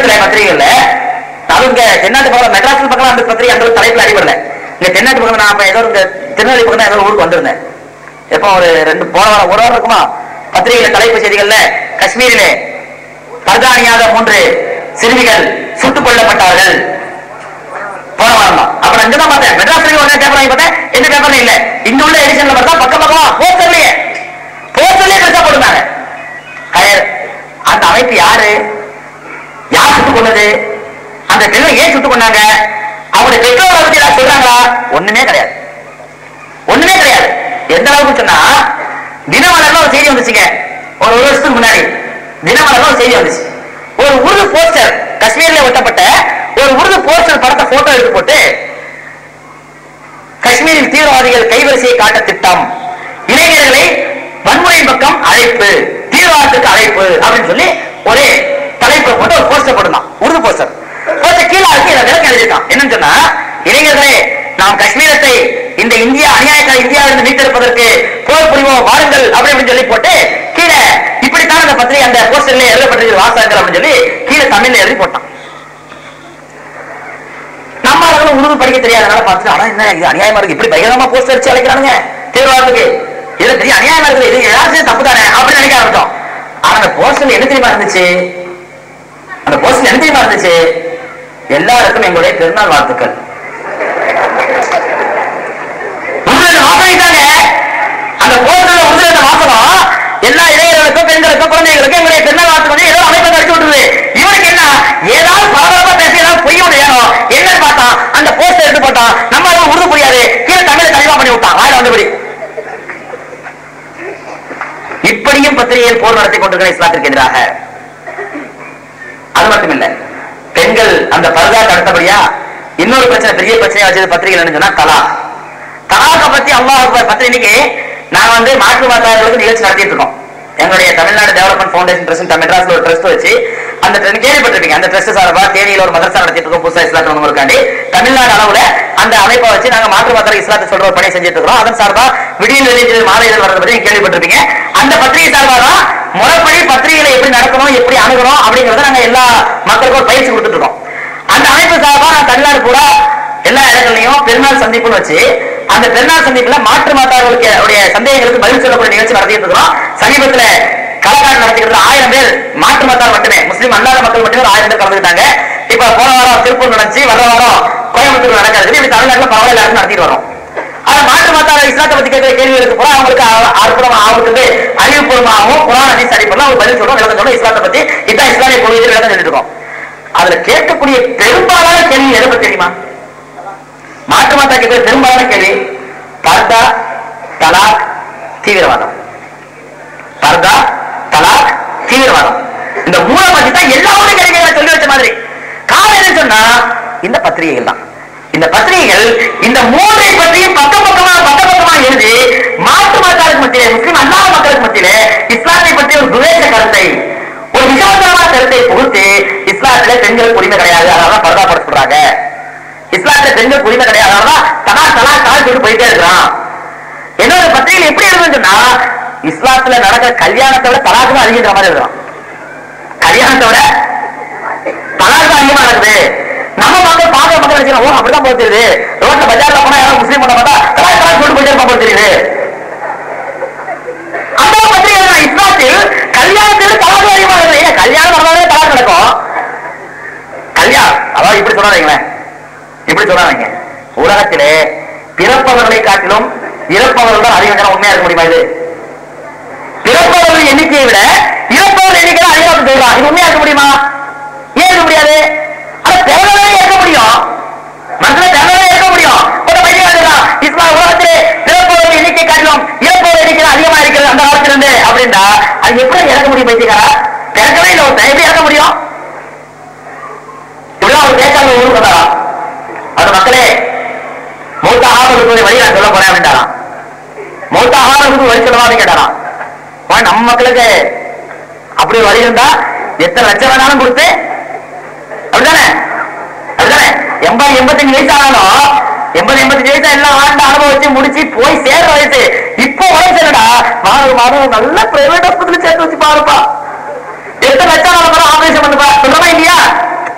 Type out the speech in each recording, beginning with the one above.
வருதுல பத்திரிகைகள்ல அது இங்க தென்னாட்டு பக்கம் மெட்ராஸ் பக்கம் அந்த பத்திரிகை அந்த ஒரு தலைப்புல அடிபடல இங்க தென்னாட்டு பக்கம் நான் அப்ப ஏதோ இங்க திருநெல்வேலி பக்கம் தான் ஏதோ ஊருக்கு வந்திருந்தேன் எப்போ ஒரு ரெண்டு போன வாரம் ஒரு வாரம் இருக்குமா பத்திரிகையில தலைப்பு செய்திகள்ல காஷ்மீரிலே பர்தா அணியாத மூன்று சிறுமிகள் சுட்டுக் கொல்லப்பட்டார்கள் போன வாரம் தான் அப்ப நான் இங்கதான் பார்த்தேன் மெட்ராஸ் உடனே பேப்பர் வாங்கி பார்த்தேன் எந்த பேப்பர்ல இல்ல இங்க உள்ள எடிஷன்ல பார்த்தா பக்கம் பக்கமா போஸ்டர்லயே போஸ்டர்லயே பெருசா போட்டுருந்தாங்க கயர் அந்த அமைப்பு யாரு யார் சுட்டுக் கொண்டது அந்த பெண்ணை ஏன் சுட்டுக் கொண்டாங்க அவங்களுடைய பெற்றோரை பத்தி ஏதாவது சொல்றாங்களா ஒண்ணுமே கிடையாது ஒண்ணுமே கிடையாது எந்த அளவுக்கு சொன்னா தினமலர்ல ஒரு செய்தி வந்துச்சுங்க ஒரு ஒரு வருஷத்துக்கு முன்னாடி தினமலர்ல ஒரு செய்தி வந்துச்சு ஒரு உருது போஸ்டர் காஷ்மீர்ல ஒட்டப்பட்ட ஒரு உருது போஸ்டர் படத்தை போட்டோ எடுத்து போட்டு காஷ்மீரில் தீவிரவாதிகள் கைவரிசையை காட்ட திட்டம் இளைஞர்களை வன்முறையின் பக்கம் அழைப்பு தீவிரவாதத்துக்கு அழைப்பு அப்படின்னு சொல்லி ஒரு தலைப்பு போட்டு ஒரு போஸ்டர் போட்டுருந்தான் உருது போஸ்டர் போஸ்டர் கீழே இருக்கு இதை விளக்கம் எழுதியிருக்கான் என்னன்னு சொன்னா இளைஞர்களே நாம் காஷ்மீரத்தை இந்த இந்தியா அநியாயக்கார இந்தியாவிலிருந்து மீட்டெடுப்பதற்கு போர் புரிவோம் வாருங்கள் அப்படி அப்படின்னு சொல்லி போட்டு கீழே இப்படித்தான் அந்த பத்திரிகை அந்த போஸ்டர்ல எழுதப்பட்டிருக்கிற வாசகங்கள் அப்படின்னு சொல்லி கீழே தமிழ்ல எழுதி போட்டான் நம்ம அளவுல உருது படிக்க தெரியாதனால பார்த்துட்டு ஆனா என்ன இது அநியாயமா இருக்கு இப்படி பயங்கரமா போஸ்டர் அடிச்சு அழைக்கிறானுங்க தீவிரவாதத்துக்கு இது பெரிய அநியாயமா இருக்குது இது ஏதாச்சும் தப்பு தானே அப்படின்னு நினைக்க ஆரம்பிச்சோம் ஆனா அந்த போஸ்டர்ல என்ன தெரியுமா இருந்துச்சு அந்த போஸ்டர்ல என்ன தெரியுமா இருந்துச்சு எல்லாருக்கும் எங்களுடைய பெருநாள் வாழ்த்துக்கள் உருதுல வாசனைத்தாங்க அந்த போஸ்டர்ல உருதுல வாசனம் எல்லா இளைஞர்களுக்கும் பெண்களுக்கும் குழந்தைகளுக்கும் எங்களுடைய பெருநாள் வாழ்த்துக்கள் ஏதோ அமைப்பை அடிச்சு விட்டுருது இவனுக்கு என்ன ஏதாவது பரபரப்பா பேசி ஏதாவது பொய்ய வேணும் என்னன்னு பார்த்தான் அந்த போஸ்டர் எடுத்து போட்டான் நம்ம அளவு உருது புரியாது கீழே தமிழை தெளிவா பண்ணி விட்டான் வாயில வந்தபடி இப்படியும் பத்திரிகையில் போர் நடத்தி கொண்டிருக்கிற இஸ்லாத்திற்கு எதிராக அது மட்டும் இல்ல பெண்கள் அந்த பரதாக்கு அடுத்தபடியா இன்னொரு பிரச்சனை பெரிய பிரச்சனை வச்சது பத்திரிகை என்ன சொன்னா தலா தலாக பத்தி அல்லாஹ் அக்பர் பத்திரிகை இன்னைக்கு நான் வந்து மாற்று மதங்களுக்கு நிகழ்ச்சி நடத்திட்டு இருக்கோம் எங்களுடைய தமிழ்நாடு டெவலப்மெண்ட் ஃபவுண்டேஷன் ட்ரஸ்ட் மெட்ராஸ்ல ஒரு ட்ரஸ்ட் வச்சு அந்த ட்ரெண்ட் கேள்விப்பட்டிருப்பீங்க அந்த ட்ரஸ்ட் சார்பா தேனியில ஒரு மதரசா நடத்திட்டு இருக்கோம் புதுசா இஸ்லாத்து வந்தவங்களுக்காண்டி தமிழ்நாடு அளவுல அந்த அமைப்பை வச்சு நாங்க மாற்று மக்கள் இஸ்லாத்தை சொல்ற ஒரு பணி செஞ்சுட்டு இருக்கோம் அதன் சார்பா விடியல் வெளியீட்டு மாத இதழ் வரதை பத்தி நீங்க கேள்விப்பட்டிருப்பீங்க அந்த பத்திரிகை சார்பா தான் முறைப்படி பத்திரிகைகளை எப்படி நடக்கணும் எப்படி அணுகணும் அப்படிங்கறத நாங்க எல்லா மக்களுக்கும் ஒரு பயிற்சி கொடுத்துட்டு இருக்கோம் அந்த அமைப்பு சார்பா நான் தமிழ்நாடு பூரா எல்லா இடங்கள்லயும் பெருநாள் சந்திப்புன்னு வச்சு அந்த பெருநாள் சந்திப்புல மாற்று மாத்தார்களுக்கு உடைய சந்தேகங்களுக்கு பதில் சொல்லக்கூடிய நிகழ்ச்சி நடத்திட்டு இருக்கிறோம் சமீபத்துல களக்காடு நடத்திக்கிறது ஆயிரம் பேர் மாற்று மத்தார் மட்டுமே முஸ்லீம் அல்லாத மக்கள் மட்டுமே ஒரு ஆயிரம் பேர் கலந்துக்கிட்டாங்க இப்ப போன வாரம் திருப்பூர் நடந்துச்சு வர வாரம் கோயம்புத்தூர் நடக்கிறது இப்படி தமிழ்நாட்டுல பரவாயில்ல எல்லாரும் நடத்திட்டு வரோம் ஆனா மாற்று மத்தார இஸ்லாத்தை பத்தி கேட்கிற கேள்விகளுக்கு பூரா அவங்களுக்கு அ- அற்புதமா அவங்களுக்கு அறிவுபூர்வமாகவும் குரான் ஹதீஸ் அடிப்படையில் அவங்க பதில் சொல்றோம் விளக்கம் சொல்றோம் இஸ்லாத்தை பத்தி இதான் இஸ்லாமிய கொள்கை விளக்கம் சொல்லிட்டு இருக்கோம் அதுல கேட்கக்கூடிய பெரும்பாலான கேள்வி எதை பத்தி தெரியுமா மாற்று மாத்தா கேட்கிற பெரும்பாலான கேள்வி பர்தா தலாக் தீவிரவாதம் பர்தா தலாக் தீவிரவாதம் இந்த மூணை பத்தி தான் எல்லாரும் கிடைக்கிற சொல்லி வச்ச மாதிரி காரணம் என்னன்னு சொன்னா இந்த பத்திரிகைகள் தான் இந்த பத்திரிகைகள் இந்த மூன்றை பற்றியும் பக்க பக்கமா பக்க பக்கமா எழுதி மாற்று மத்தாருக்கு மத்தியிலே முஸ்லிம் அல்லாத மக்களுக்கு மத்தியிலே இஸ்லாத்தை பற்றி ஒரு துவேஷ கருத்தை ஒரு விசாரமான கருத்தை புகுத்தி இஸ்லாத்திலே பெண்களுக்கு உரிமை கிடையாது அதனால பரதா போட சொல்றாங்க இஸ்லாத்துல பெண்களுக்கு உரிமை கிடையாது அதனால தலா தலா கால் சொல்லிட்டு போயிட்டே இருக்கிறான் என்னோட பத்திரிகை எப்படி எழுதுன்னா இஸ்லாத்துல நடக்கிற கல்யாணத்தை விட தலாக்கு தான் அதிகங்கிற மாதிரி எழுதுறான் கல்யாணத்தை விட தலாக்கு தான் அதிகமா நடக்குது நம்ம மக்கள் பாக்குற மக்கள் நினைக்கிறோம் ஓ அப்படிதான் போக தெரியுது ரோட்ல பஜார்ல போனா யாரும் முஸ்லீம் பண்ண பார்த்தா தலா தலா சொல்லிட்டு போயிட்டே இருப்பான் போல தெரியுது அந்த பத்திரிகை எழுதுறான், இஸ்லாத்தில் கல்யாணத்தில் தலாக்கு அதிகமா இருக்குது ஏன் கல்யாணம் நடந்தாலே தலாக்கு நடக்கும் கல்யாணம் அதாவது இப்படி சொல்லாதீங்களேன் இப்படி சொல்லாதீங்க உலகத்திலே பிறப்பவர்களை காட்டிலும் இறப்பவர்கள் தான் அதிகம் ஜனம் உண்மையா இருக்க முடியுமா இது பிறப்பவர்கள் எண்ணிக்கையை விட இறப்பவர்கள் எண்ணிக்கை தான் அதிகம் சொல்றான் இது உண்மையா இருக்க முடியுமா ஏன் இருக்க முடியாது ஆனா பிறந்தவரே இருக்க முடியும் மனசுல பிறந்தவரே இருக்க முடியும் ஒரு பையன் சொல்றான், இஸ்லாம் உலகத்திலே பிறப்பவர்கள் எண்ணிக்கை காட்டிலும் இறப்பவர்கள் எண்ணிக்கை தான் அதிகமா இருக்கிறது அந்த காலத்துல இருந்து அப்படின்னா அது எப்படி இறக்க முடியும் பைத்தியக்காரா பிறக்கவே இல்லை ஒருத்தன் எப்படி இறக்க முடியும் இப்படிலாம் ஒரு பேச்சாளர் ஊருக்கு வந்தாராம் அது மக்களே மௌத்தாகாம இருக்கிற வழி நான் சொல்ல போறேன் அப்படின்ட்டாராம் மௌத்தாகாம இருக்கிற வழி சொல்லவா அப்படின்னு கேட்டாராம் உடனே நம்ம மக்களுக்கு அப்படி ஒரு வழி இருந்தா எத்தனை லட்சம் வேணாலும் கொடுத்து அப்படிதானே அப்படிதானே எண்பது எண்பத்தஞ்சு வயசு ஆனாலும் எண்பது எண்பத்தஞ்சு வயசு எல்லாம் ஆண்டு அனுபவிச்சு முடிச்சு போய் சேர்ற வயசு இப்போ வயசு என்னடா மாணவ மாணவ நல்ல பிரைவேட் ஹாஸ்பிட்டல் சேர்த்து வச்சு பாருப்பா எத்தனை லட்சம் ஆனாலும் ஆபரேஷன் பண்ணுப்பா சொல்றமா இல்லையா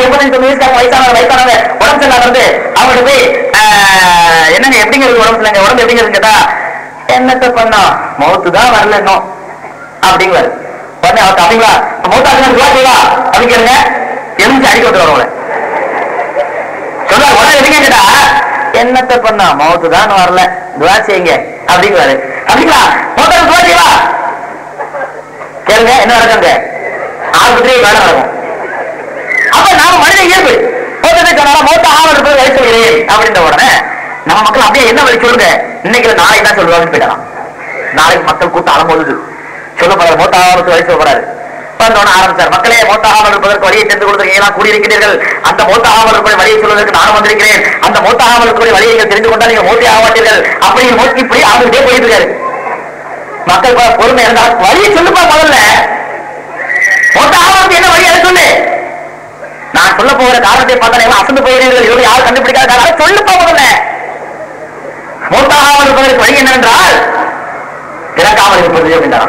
எண்பத்தஞ்சு தொண்ணூறு வயசுக்காரங்க வயசானவங்க வயசானவங்க உடம்பு சரியில்லாம இருந்து அவங்கள்ட்ட போய் ஆஹ், என்னங்க எப்படிங்க இருக்கு உடம்பு சரியில்லைங்க உடம்பு எப்படிங்க இருக்கு கேட்டா என்னத்த பண்ணா மௌத்து தான் வரல இன்னும் அப்படிங்கிறாரு உடனே அவர் அப்படிங்களா மௌத்தாக்கு துவா செய்வா அப்படின்னு கேளுங்க எலுமிச்சு அடிக்க விட்டு வரவங்கள சொல்ல உடனே எதுங்க கேட்டா என்னத்த பண்ணா மௌத்து தான் வரல துவா செய்யுங்க அப்படிங்கிறாரு அப்படிங்களா மௌத்தாக்கு துவா செய்வா கேளுங்க என்ன நடக்குங்க ஆஸ்பத்திரியே வேலை நடக்கும் அப்ப நாம மனித இயல்பு மோத்தத்தை சொன்னால மோத்த ஆவல் இருப்பது வழி சொல்கிறேன் அப்படின்ற உடனே நம்ம மக்கள் அப்படியே என்ன வழி சொல்லுங்க இன்னைக்கு இல்ல நாளைக்கு தான் சொல்லுவாங்கன்னு போயிடலாம் நாளைக்கு மக்கள் கூட்டம் அலம்போது சொல்ல போறாரு மோத்த ஆவலுக்கு வழி சொல்ல போறாரு வந்தோன்னு ஆரம்பிச்சார் மக்களே மோத்த ஆவல் இருப்பதற்கு வழியை தெரிந்து கொடுத்து எல்லாம் கூடியிருக்கிறீர்கள் அந்த மோத்த ஆவல் இருப்பதை வழியை சொல்வதற்கு நானும் வந்திருக்கிறேன் அந்த மோத்த ஆவல் இருப்பதை வழியை நீங்கள் தெரிந்து கொண்டால் நீங்க மோத்தி ஆவாட்டீர்கள் அப்படி மோத்தி இப்படி ஆகிட்டே போயிட்டு இருக்காரு மக்கள் பா- பொறுமை இருந்தா வழியை சொல்லுப்பா முதல்ல மொத்த ஆவணத்துக்கு என்ன வழி அதை சொல்லு நான் சொல்ல போகிற காரணத்தை பார்த்தா எல்லாம் அசந்து போகிறீர்கள் இதோட யாரும் கண்டுபிடிக்காத காரணம் சொல்லுப்பா முதல்ல மொத்த ஆவணம் இருப்பதற்கு வழி என்னவென்றால் திறக்காமல் இருப்பது அப்படின்றான்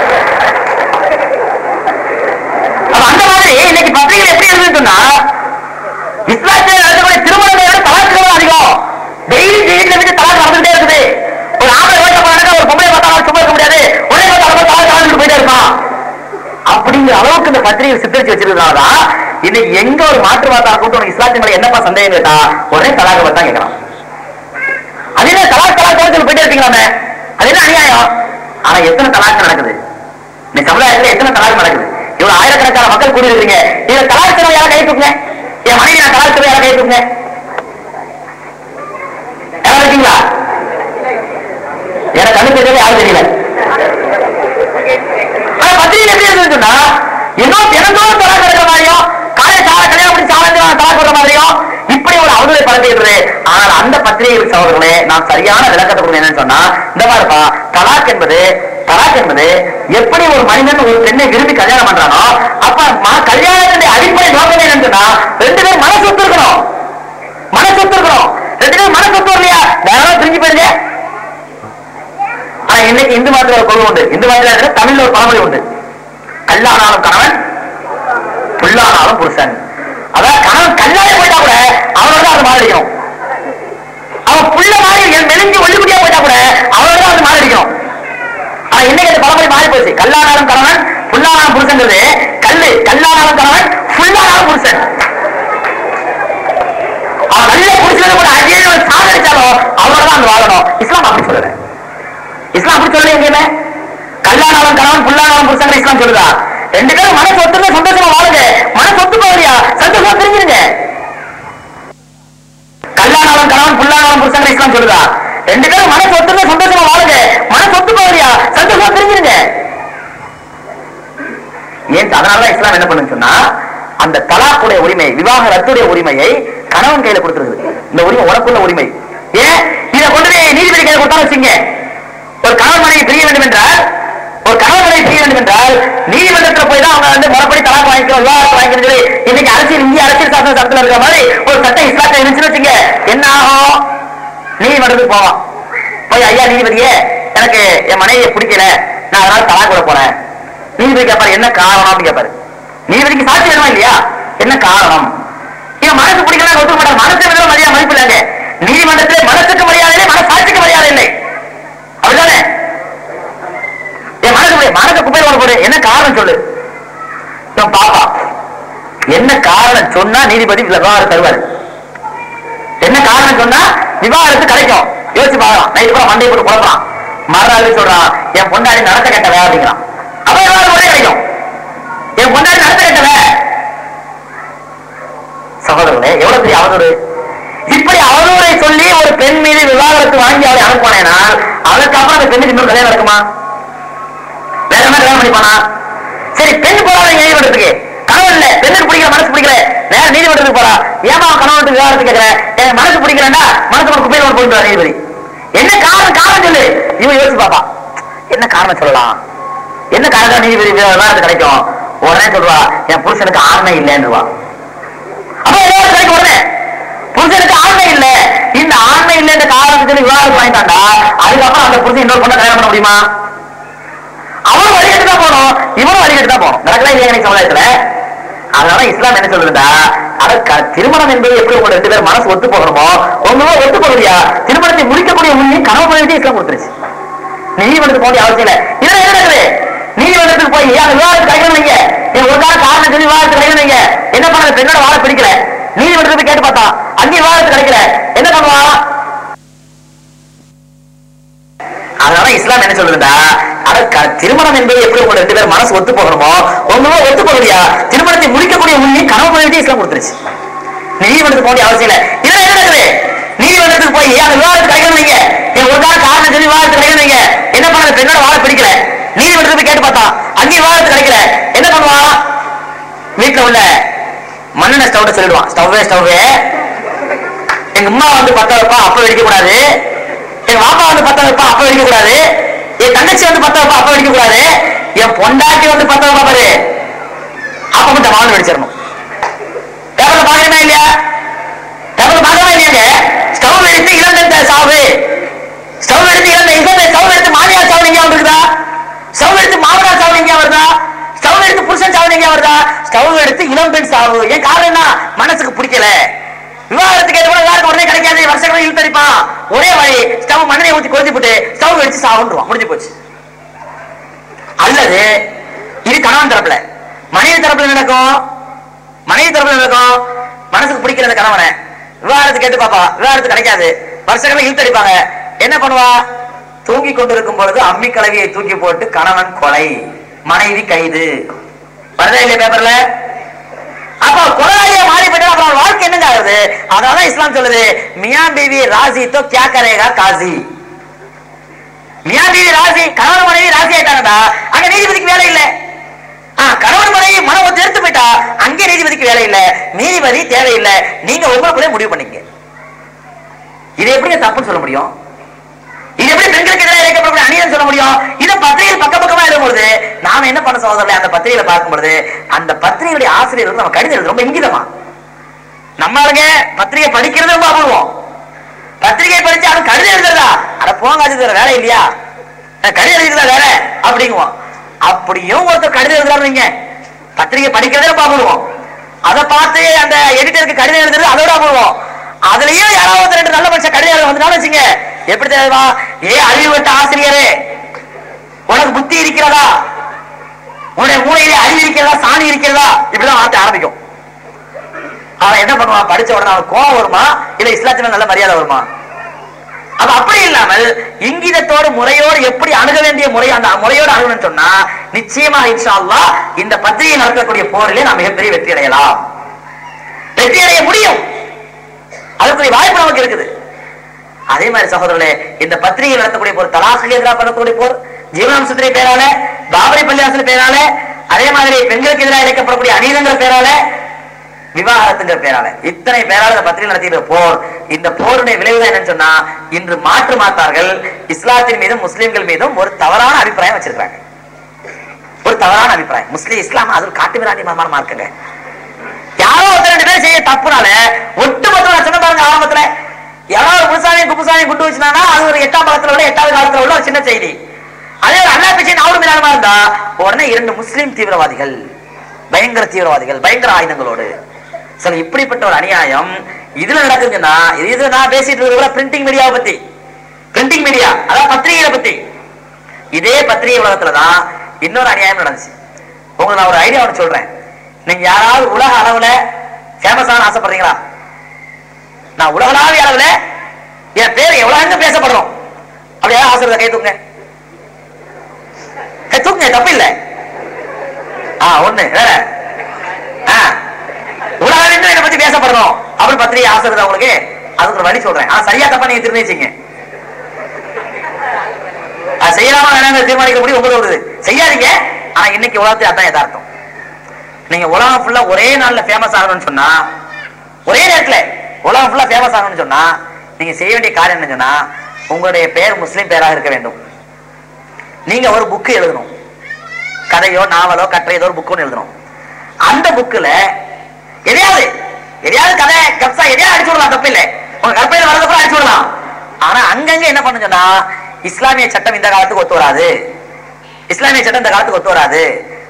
அப்ப அந்த மாதிரி இன்னைக்கு பத்திரிகை எப்படி இருக்குன்னு சொன்னா இஸ்லாத்தில் நடக்கக்கூடிய திருமணங்களை விட தலாக்குகள் அதிகம் டெய்லி வீட்டுல வீட்டு தலாக்கு நடந்துட்டே இருக்குது ஒரு ஆம்பளை வீட்டை போனாக்க ஒரு பொம்பளை பார்த்தாலும் சும்மா இருக்க முடியாது ஒரே பார்த்தாலும் தலாக்கு நடந்துட்டு போயிட்டே இருப்பான் அப்படிங்கிற அளவுக்கு இந்த பத்திரிகை சித்தரிச்சு வச்சிருக்கிறதுனாலதான் இன்னைக்கு எங்க ஒரு மாற்று வார்த்தை கூட்டம் உனக்கு இஸ்லாத்தின் மேல என்னப்பா சந்தேகம் கேட்டா உடனே தலாக பத்தி தான் கேட்கறான் அது என்ன தலாக் தலாக் தலாக்கு போயிட்டே இருக்கீங்களாமே அது என்ன அநியாயம் ஆனா எத்தனை தலாக்கு நடக்குது இந்த சமுதாயத்துல எத்தனை தலாக்கு நடக்குது இவ்வளவு ஆயிரக்கணக்கான மக்கள் கூடி இருக்கீங்க இதுல தலாக் செலவு யாரை கை தூக்குங்க என் மனைவி நான் தலாக் செலவு யாரை கை தூக்குங்க யாரும் இருக்கீங்களா எனக்கு கண்ணு தெரியல யாரும் தெரியல ஆனா பத்திரிகை எப்படி இருந்ததுன்னு சொன்னா இன்னும் தினந்தோறும் தலாக் எடுக்கிற மாதிரியும் காலை சாலை கல்யாணம் பண்ணி சாலஞ்சு தலாக் வர மாதிரியும் இப்படி ஒரு அவதூறை பரப்பிடுறது ஆனால் அந்த பத்திரிகை சகோதரர்களே நான் சரியான விளக்கத்தை கொடுங்க என்னன்னு சொன்னா இந்த மாதிரிப்பா தலாக் என்பது தலாக் என்பது எப்படி ஒரு மனிதன் ஒரு பெண்ணை விரும்பி கல்யாணம் பண்றானோ அப்ப ம- கல்யாணத்தினுடைய அடிப்படை நோக்கம் என்னன்னு சொன்னா ரெண்டு பேரும் மனசு ஒத்து இருக்கணும் மனசு ஒத்து இருக்கணும் ரெண்டு பேரும் மனசு ஒத்து இல்லையா வேற பிரிஞ்சு போயிருங்க ஆனா இன்னைக்கு இந்து மதத்துல ஒரு கொள்கை உண்டு இந்து மதத்துல தமிழ்ல ஒரு பழமொழி உண்டு கல்லானாலும் கணவன் புல்லானாலும் புருஷன் அதான் கணவன் கல்லாலே போயிட்டா கூட அவனோட தான் அது மாறிடும் அவன் புள்ள மாதிரி என் மெலிஞ்சு ஒல்லிக்குடியா போயிட்டா கூட அவனோட தான் அது மாறிடும் ஆனா இன்னைக்கு அந்த பழமொழி மாறி போச்சு கல்லானாலும் கணவன் புல்லானாலும் புருஷன்றது கல்லு கல்லானாலும் கணவன் புல்லானாலும் புருஷன் அவன் நல்ல புருஷனை கூட அடியே சாகடிச்சாலும் அவனோட தான் அது வாழணும் இஸ்லாம் அப்படி சொல்லல இஸ்லாம் அப்படி சொல்லல எங்கேயுமே கல்லானாலும் கணவன் புல்லானாலும் புருஷன் இஸ்லாம் சொல்லுதா ரெண்டு பேரும் மனசு ஒத்துங்க சந்தோஷமா வாழுங்க மனசு ஒத்து போறியா சந்தோஷமா தெரிஞ்சிருங்க கல்லானாலும் கணவன் புல்லானாலும் புருஷன் இஸ்லாம் சொல்லுதா ரெண்டு பேரும் மனசு ஒத்துங்க சந்தோஷமா வாழுங்க மனசு ஒத்து போறியா சந்தோஷமா தெரிஞ்சிருங்க ஏன் அதனாலதான் இஸ்லாம் என்ன பண்ணுன்னு சொன்னா அந்த தலாக்குடைய உரிமை விவாக ரத்துடைய உரிமையை கணவன் கையில கொடுத்துருக்குது இந்த உரிமை உனக்குள்ள உரிமை ஏன் இதை கொண்டு போய் நீதிபதி கையில கொடுத்தா வச்சுங்க ஒரு கணவன் மனைவி பிரிய வேண்டும் என்றால் ஒரு கணவன் மனைவி பிரிய வேண்டும் என்றால் நீதிமன்றத்துல போய் தான் அவங்க வந்து முறைப்படி தலாக் வாங்கிக்கணும் விவாகரத்து வாங்கிக்கணும் சொல்லி இன்னைக்கு அரசியல் இந்திய அரசியல் சாசன சட்டத்தில் இருக்கிற மாதிரி ஒரு சட்டம் இஸ்லாத்தில் இருந்துச்சுன்னு வச்சுங்க என்ன ஆகும் நீதிமன்றத்துக்கு போவான் போய் ஐயா நீதிபதியே எனக்கு என் மனைவியை பிடிக்கல நான் அதனால தலாக் விட போறேன் நீதிபதி கேட்பாரு என்ன காரணம் அப்படின்னு கேட்பாரு நீதிபதிக்கு சாட்சி வேணுமா இல்லையா என்ன காரணம் இவன் மனசு பிடிக்கல ஒத்துக்க மாட்டாங்க மனசு விட மரியாதை மதிப்பு இல்லைங்க நீதிமன்றத்திலே மனசுக்கு மரியாதை இல்லை மனசாட்சிக்கு மரியாதை இல்லை அப்படிதானே என் மனசு போய் மனசு குப்பை போட போடு என்ன காரணம் சொல்லு இவன் பாப்பா என்ன காரணம் சொன்னா நீதிபதி விவகாரம் தருவாரு என்ன காரணம் சொன்னா விவாகரத்து கிடைக்கும் யோசிச்சு பார்க்கலாம் நைட்டு கூட மண்டை போட்டு குழப்பறான் மறுநாள் சொல்றான் என் பொண்டாடி நடத்த கெட்டவ அப்படிங்கிறான் அவன் விவாகரம் உடனே கிடைக்கும் என் பொண்டாடி நடத்த கெட்டவ சகோதரர்களே எவ்வளவு பெரிய அவதூறு இப்படி அவதூறை சொல்லி ஒரு பெண் மீது விவாகரத்து வாங்கி அவரை அனுப்பினானால் அதுக்கப்புறம் அந்த பெண்ணுக்கு இன்னொரு கல்யாணம் நடக்குமா வேற என்ன கல்யாணம் பண்ணிப்பானா சரி பெண் போறாங்க நீதிமன்றத்துக்கு கணவன் இல்ல பெண்ணுக்கு பிடிக்கல மனசு பிடிக்கல நேர நீதிமன்றத்துக்கு போறா ஏமா அவன் கணவனுக்கு விவாகரத்து கேட்கிறேன் என் மனசு பிடிக்கலண்டா மனசு ஒரு குப்பையில போயிட்டு வரா நீதிபதி என்ன காரணம் காரணம் சொல்லு இவன் யோசிச்சு பாப்பா என்ன காரணம் சொல்லலாம் என்ன காரணம் நீதிபதி விவாகரத்து கிடைக்கும் உடனே சொல்லுவா என் புருஷனுக்கு ஆண்மை இல்லைன்னுவா அப்ப ஏதாவது கிடைக்கும் உடனே புருஷனுக்கு ஆண்மை இல்ல இந்த ஆண்மை இல்ல இந்த காரணத்துக்கு விவாதம் வாங்கிட்டாண்டா அதுக்கப்புறம் அந்த புருஷன் இன்னொரு பொண்ணை கல்யாணம் பண்ண முடியுமா அவனும் வழிகட்டு தான் போகணும் இவனும் வழிகட்டு தான் போகணும் நடக்கல இல்லையா இன்னைக்கு சமுதாயத்துல அதனால இஸ்லாம் என்ன சொல்லுதுடா அட க- திருமணம் என்பது எப்படி உங்க ரெண்டு பேரும் மனசு ஒத்து போகணுமோ உங்களோட ஒத்து போகலையா திருமணத்தை முடிக்கக்கூடிய உண்மையை கனவு பண்ணி இஸ்லாம் கொடுத்துருச்சு நீதிமன்றத்துக்கு போக வேண்டிய அவசியம் இல்லை இதுல என்ன இருக்குது நீதிமன்றத்துக்கு போய் அந்த விவாதத்துக்கு கைகள் வைங்க நீ ஒரு கால காரணம் சொல்லி விவாதத்துக்கு கைகள் வைங்க என்ன பண்ண பெண்ணோட வாழ பிடிக்கல நீதிமன்றத்துக்கு போய் கேட்டு பார்த்தா அங்கேயும் விவாதத்துக்கு கிடைக்கல என்ன பண்ணுவான் அதனால இஸ்லாம் என்ன சொல்லுதுடா அட க- திருமணம் என்பது எப்படி உங்க ரெண்டு பேரும் மனசு ஒத்து போகணுமோ உங்களோட ஒத்து போகலையா திருமணத்தை முடிக்கக்கூடிய உண்மையை கனவு பண்ணி இஸ்லாம் கொடுத்துருச்சு நீதிமன்றத்துக்கு போக வேண்டிய அவசியம் இல்லை இதுல என்ன இருக்குது நீதிமன்றத்துக்கு போய் அந்த விவாதத்துக்கு கைகள் வைங்க நீ ஒரு கால காரணம் சொல்லி விவாதத்துக்கு கைகள் வைங்க என்ன பண்ண பெண்ணோட வாழ பிடிக்கல நீதிமன்றத்துக்கு போய் கேட்டு பார்த்தா அங்கேயும் விவாதத்துக்கு கிடைக்கல என்ன பண்ணுவான் வீட்டுல உள்ள மண்ணெண்ண ஸ்டவ் சொல்லிடுவான் ஸ்டவ்வே ஸ்டவ்வே எங்க அம்மா வந்து பத்த வைப்பா அப்ப வெடிக்க கூடாது எங்க பாப்பா வந்து பத்த வைப்பா அப்ப வெடிக்க கூடாது என் தங்கச்சி வந்து பத்த வைப்பா அப்ப வெடிக்க கூடாது என் பொண்டாட்டி வந்து பத்த வைப்பா பாரு அப்ப மட்டும் வாழ்ந்து வெடிச்சிடணும் பேப்பர்ல பாக்கணுமா இல்லையா பேப்பர்ல பாக்கணுமா இல்லையாங்க ஸ்டவ் எடுத்து இளந்த சாவு ஸ்டவ் எடுத்து இளந்த இளந்த ஸ்டவ் எடுத்து மாமியார் சாவு எங்கேயா வந்துருக்குதா ஸ்டவ் எடுத்து மாமனார் சாவு எங்கேயா வருதா ஸ்டவ் எடுத்து புருஷன் சாவு எங்கேயா வருதா ஸ்டவ் எடுத்து இளம்பெண் சாவு ஏன் காரணம் என்ன மனசுக்கு பிடிக்கல விவாகரத்துக்கு ஏற்ற எல்லாருக்கும் உடனே கிடைக்காது வருஷங்களை இழுத்தடிப்பான் ஒரே வழி ஸ்டவ் மண்ணெண்ணெய் ஊத்தி கொளுத்தி போட்டு ஸ்டவ் வெடிச்சு சாவுன்றுவான் முடிஞ்சு போச்சு அல்லது இது கணவன் தரப்புல மனைவி தரப்புல நடக்கும் மனைவி தரப்புல நடக்கும் மனசுக்கு பிடிக்கிற அந்த கணவனை விவாகரத்து கேட்டு பாப்பா விவாகரத்து கிடைக்காது வருஷங்களை இழுத்தடிப்பாங்க என்ன பண்ணுவா தூங்கி கொண்டிருக்கும் பொழுது அம்மி கலவியை தூக்கி போட்டு கணவன் கொலை மனைவி கைது வருதா இல்லையா பேப்பர்ல அப்ப கொலையா மாறி போயிட்டா அப்புறம் அவன் வாழ்க்கை என்னங்க ஆகுது அதனால இஸ்லாம் சொல்லுது மியா பீவி ராசி தோ கியா கரேகா காசி மியா பீவி ராசி கணவன் மனைவி ராசி ஆயிட்டாங்கடா அங்க நீதிபதிக்கு வேலை இல்ல ஆ, கணவன் மனைவி மன ஒத்து எடுத்து போயிட்டா அங்கே நீதிபதிக்கு வேலை இல்ல நீதிபதி தேவையில்லை நீங்க உங்களுக்குள்ளே முடிவு பண்ணீங்க இது எப்படி தப்புன்னு சொல்ல முடியும் இது எப்படி பெண்களுக்கு எதிராக இழைக்கப்படக்கூடிய அநீதம் சொல்ல முடியும் இதை பத்திரிகையில் பக்க பக்கமா எழுதும்பொழுது நாம என்ன பண்ண சகோதரர்களே அந்த பத்திரிகையில பார்க்கும் பொழுது அந்த பத்திரிகையுடைய ஆசிரியர் வந்து நம்ம கடிதம் எழுது ரொம்ப இங்கிதமா நம்ம ஆளுங்க பத்திரிகை படிக்கிறது ரொம்ப அபூர்வம் பத்திரிகை படிச்சு அது கடிதம் எழுதுறதா அட போங்க அது வேற வேலை இல்லையா அஹ் கடிதம் எழுதுறதா வேற அப்படிங்குவோம் அப்படியும் ஒருத்தர் கடிதம் எழுதுறாருங்க பத்திரிகை படிக்கிறதே ரொம்ப அபூர்வம் அதை பார்த்து அந்த எடிட்டருக்கு கடிதம் எழுதுறது அதோட அபூர்வம் அதுலயும் யாராவது ஒருத்தர் ரெண்டு நல்ல மனுஷன் கடிதம் எழுத வந்தாலும் வச்சுங்க எப்படி தெரியுமா ஏ அறிவு விட்ட ஆசிரியரே உனக்கு புத்தி இருக்கிறதா உன்னுடைய மூளையிலே அறிவு இருக்கிறதா சாணி இருக்கிறதா இப்படிதான் வார்த்தை ஆரம்பிக்கும் அவன் என்ன பண்ணுவான் படிச்ச உடனே அவன் கோவம் வருமா இல்ல இஸ்லாத்துல நல்ல மரியாதை வருமா அப்ப அப்படி இல்லாமல் இங்கிதத்தோடு முறையோடு எப்படி அணுக வேண்டிய முறை அந்த முறையோடு அணுகணும்னு சொன்னா நிச்சயமா இன்ஷா அல்லாஹ் இந்த பத்திரிகை நடக்கக்கூடிய போரிலே நாம் மிகப்பெரிய வெற்றி அடையலாம் வெற்றி அடைய முடியும் அதுக்குரிய வாய்ப்பு நமக்கு இருக்குது அதே மாதிரி சகோதரர்களே இந்த பத்திரிகை நடத்தக்கூடிய போர் தலாசுக்கு எதிராக பண்ணக்கூடிய போர் ஜீவனாம்சத்திலே பேரால பாபரி பள்ளியாசன பேரால அதே மாதிரி பெண்களுக்கு எதிராக இழைக்கப்படக்கூடிய அநீதங்கிற பேரால விவாகரத்துங்கிற பேரால இத்தனை பேரால இந்த பத்திரிகை நடத்திய போர் இந்த போருடைய விளைவுதான் என்னன்னு சொன்னா இன்று மாற்று மாத்தார்கள் இஸ்லாத்தின் மீதும் முஸ்லிம்கள் மீதும் ஒரு தவறான அபிப்பிராயம் வச்சிருக்காங்க ஒரு தவறான அபிப்பிராயம் முஸ்லிம் இஸ்லாம் அது ஒரு காட்டு மிராண்டி மதமான மார்க்குங்க யாரோ ஒருத்தர் ரெண்டு பேரும் செய்ய தப்புனால ஒட்டுமொத்தமா நான் சொன்ன பாருங்க ஆரம்பத்துல யாராவது குப்புசாமி குப்புசாமி குண்டு வச்சுனா அது ஒரு எட்டாம் காலத்துல உள்ள எட்டாவது காலத்துல உள்ள ஒரு சின்ன செய்தி அதே ஒரு அல்லா பிச்சை அவரு மீதானமா இருந்தா உடனே இரண்டு முஸ்லிம் தீவிரவாதிகள் பயங்கர தீவிரவாதிகள் பயங்கர ஆயுதங்களோடு சரி இப்படிப்பட்ட ஒரு அநியாயம் இதுல நடக்குதுன்னா இது இது நான் பேசிட்டு இருக்கிற பிரிண்டிங் மீடியாவை பத்தி பிரிண்டிங் மீடியா அதாவது பத்திரிகைகளை பத்தி இதே பத்திரிகை உலகத்துலதான் இன்னொரு அநியாயம் நடந்துச்சு உங்களுக்கு நான் ஒரு ஐடியா ஒன்று சொல்றேன் நீங்க யாராவது உலக அளவுல ஃபேமஸான ஆசைப்படுறீங்களா நான் உலகளாவிய அளவுல என் பேர் எவ்வளவு பேசப்படுறோம் அப்படியே ஆசை இருந்தா கை தூங்க கை தூக்குங்க தப்பு இல்ல ஆ ஒண்ணு வேற ஆ உலகம் என்னை பத்தி பேசப்படணும் அப்படின்னு பத்திரிகை ஆசை இருந்தா உங்களுக்கு அதுக்கு ஒரு வழி சொல்றேன் ஆ சரியா தப்பா நீங்க திரும்பிச்சிங்க அது செய்யலாமா வேணாங்க தீர்மானிக்க முடியும் உங்களுக்கு வருது செய்யாதீங்க ஆனா இன்னைக்கு உலகத்தில் அதான் யதார்த்தம் நீங்க உலகம் ஃபுல்லா ஒரே நாள்ல ஃபேமஸ் ஆகணும்னு சொன்னா ஒரே நேரத்துல உலகம் ஃபுல்லா ஃபேமஸ் ஆகணும்னு சொன்னா நீங்க செய்ய வேண்டிய காரியம் என்ன சொன்னா உங்களுடைய பெயர் முஸ்லிம் பெயராக இருக்க வேண்டும் நீங்க ஒரு புக்கு எழுதணும் கதையோ நாவலோ கட்டுரை ஏதோ ஒரு புக்கு ஒன்று எழுதணும் அந்த புக்குல எதையாவது எதையாவது கதை கப்சா எதையாவது அடிச்சு விடலாம் தப்பு இல்லை உங்க கற்பனையில வரத கூட அடிச்சு விடலாம் ஆனா அங்கங்க என்ன பண்ணு சொன்னா இஸ்லாமிய சட்டம் இந்த காலத்துக்கு ஒத்து வராது இஸ்லாமிய சட்டம் இந்த காலத்துக்கு ஒத்து வராது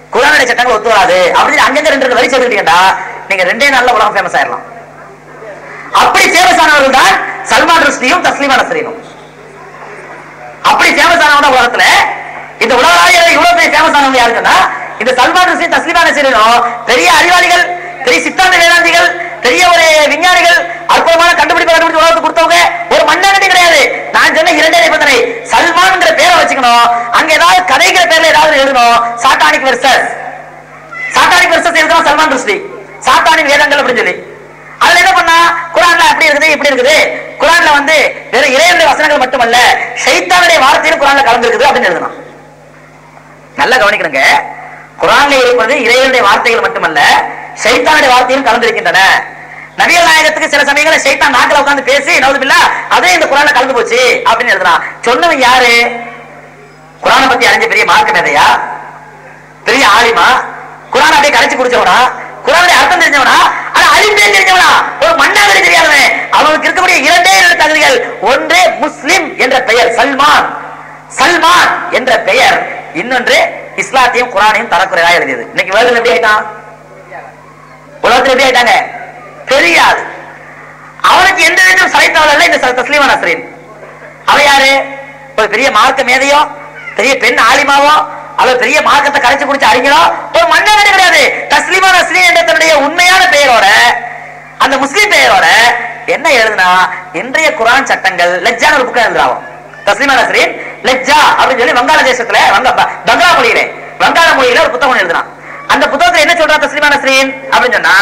குரானுடைய சட்டங்கள் ஒத்து வராது அப்படின்னு அங்கங்க ரெண்டு ரெண்டு வரி சேர்த்துக்கிட்டீங்கன்னா நீங்க ரெண்டே நாள்ல உலகம் ஃபேமஸ் ஆயிடலாம் அப்படி ஃபேமஸ் ஆனவர்கள் தான் சல்மான் ருஷ்டியும் தஸ்லீமா நஸ்ரீனும் அப்படி ஃபேமஸ் ஆனவங்க உலகத்துல இந்த உலகளாவிய இவ்வளவு பெரிய ஃபேமஸ் ஆனவங்க யாருன்னா இந்த சல்மான் ருஷ்டி தஸ்லீமா நஸ்ரீனும் பெரிய அறிவாளிகள் பெரிய சித்தாந்த வேதாந்திகள் பெரிய ஒரு விஞ்ஞானிகள் அற்புதமான கண்டுபிடிப்பு கண்டுபிடிச்சு உலகத்துக்கு கொடுத்தவங்க ஒரு மண்ணாங்கட்டி கிடையாது நான் சொன்ன இரண்டே நிபந்தனை சல்மான்ங்கிற பேரை வச்சுக்கணும் அங்க ஏதாவது கதைங்கிற பேர்ல ஏதாவது எழுதணும் சாட்டானிக் வெர்சஸ் சாத்தானிக் வெர்சஸ் எழுதணும் சல்மான் ருஷ்டி சாத்தானின் வேதங்கள் அப்படின்னு சொல்லி அதுல என்ன பண்ணா குரான்ல அப்படி இருக்குது இப்படி இருக்குது குரான்ல வந்து வெறும் இறைவனுடைய வசனங்கள் மட்டுமல்ல ஷைத்தானுடைய வார்த்தையும் குரான்ல கலந்துருக்குது அப்படின்னு எழுதணும் நல்லா கவனிக்கணுங்க குரான்ல இருப்பது இறைவனுடைய வார்த்தைகள் மட்டுமல்ல ஷைத்தானுடைய வார்த்தையும் கலந்திருக்கின்றன நபிகள் நாயகத்துக்கு சில சமயங்களில் ஷைத்தான் நாக்கில உட்கார்ந்து பேசி நவுதுபில்லா அதே இந்த குரான்ல கலந்து போச்சு அப்படின்னு எழுதுறான் சொன்னவன் யாரு குரானை பத்தி அறிஞ்ச பெரிய மார்க்க மேதையா பெரிய ஆலிமா குரான் அப்படியே கரைச்சு குடிச்சவனா குரானுடைய அர்த்தம் தெரிஞ்சவனா ஆனா அழிந்தே தெரிஞ்சவனா ஒரு மண்ணாகரி தெரியாதவன் அவனுக்கு இருக்கக்கூடிய இரண்டே இரண்டு தகுதிகள் ஒன்று முஸ்லிம் என்ற பெயர் சல்மான் சல்மான் என்ற பெயர் இன்னொன்று இஸ்லாத்தையும் குரானையும் தரக்குறையா எழுதியது இன்னைக்கு வேர்ல்டு எப்படி ஆயிட்டான் உலகத்துல எப்படி ஆயிட்டாங்க பெரிய ஆள் அவனுக்கு எந்த விதம் சளைத்தவள் அல்ல இந்த தஸ்லீமா நஸ்ரீன் அவ யாரு ஒரு பெரிய மார்க்க மேதையோ பெரிய பெண் ஆலிமாவோ அல்லது பெரிய மார்க்கத்தை கரைச்சு குடிச்சு அறிஞரோ ஒரு மன்னனே கிடையாது தஸ்லீமா நஸ்ரீன் என்ற தன்னுடைய உண்மையான பெயரோட அந்த முஸ்லிம் பெயரோட என்ன எழுதுனா இன்றைய குரான் சட்டங்கள் லெஜ்ஜான ஒரு புக்கை எழுதுறாவும் தஸ்லீமா நஸ்ரீன் லெஜ்ஜா அப்படின்னு சொல்லி வங்காள தேசத்துல வங்க ப- பங்களா மொழியில வங்காள மொழியில ஒரு புத்தகம் எழுதுனான் அந்த புத்தகத்துல என்ன சொல்றா தஸ்லீமா நஸ்ரீன் அப்படின்னு சொன்னா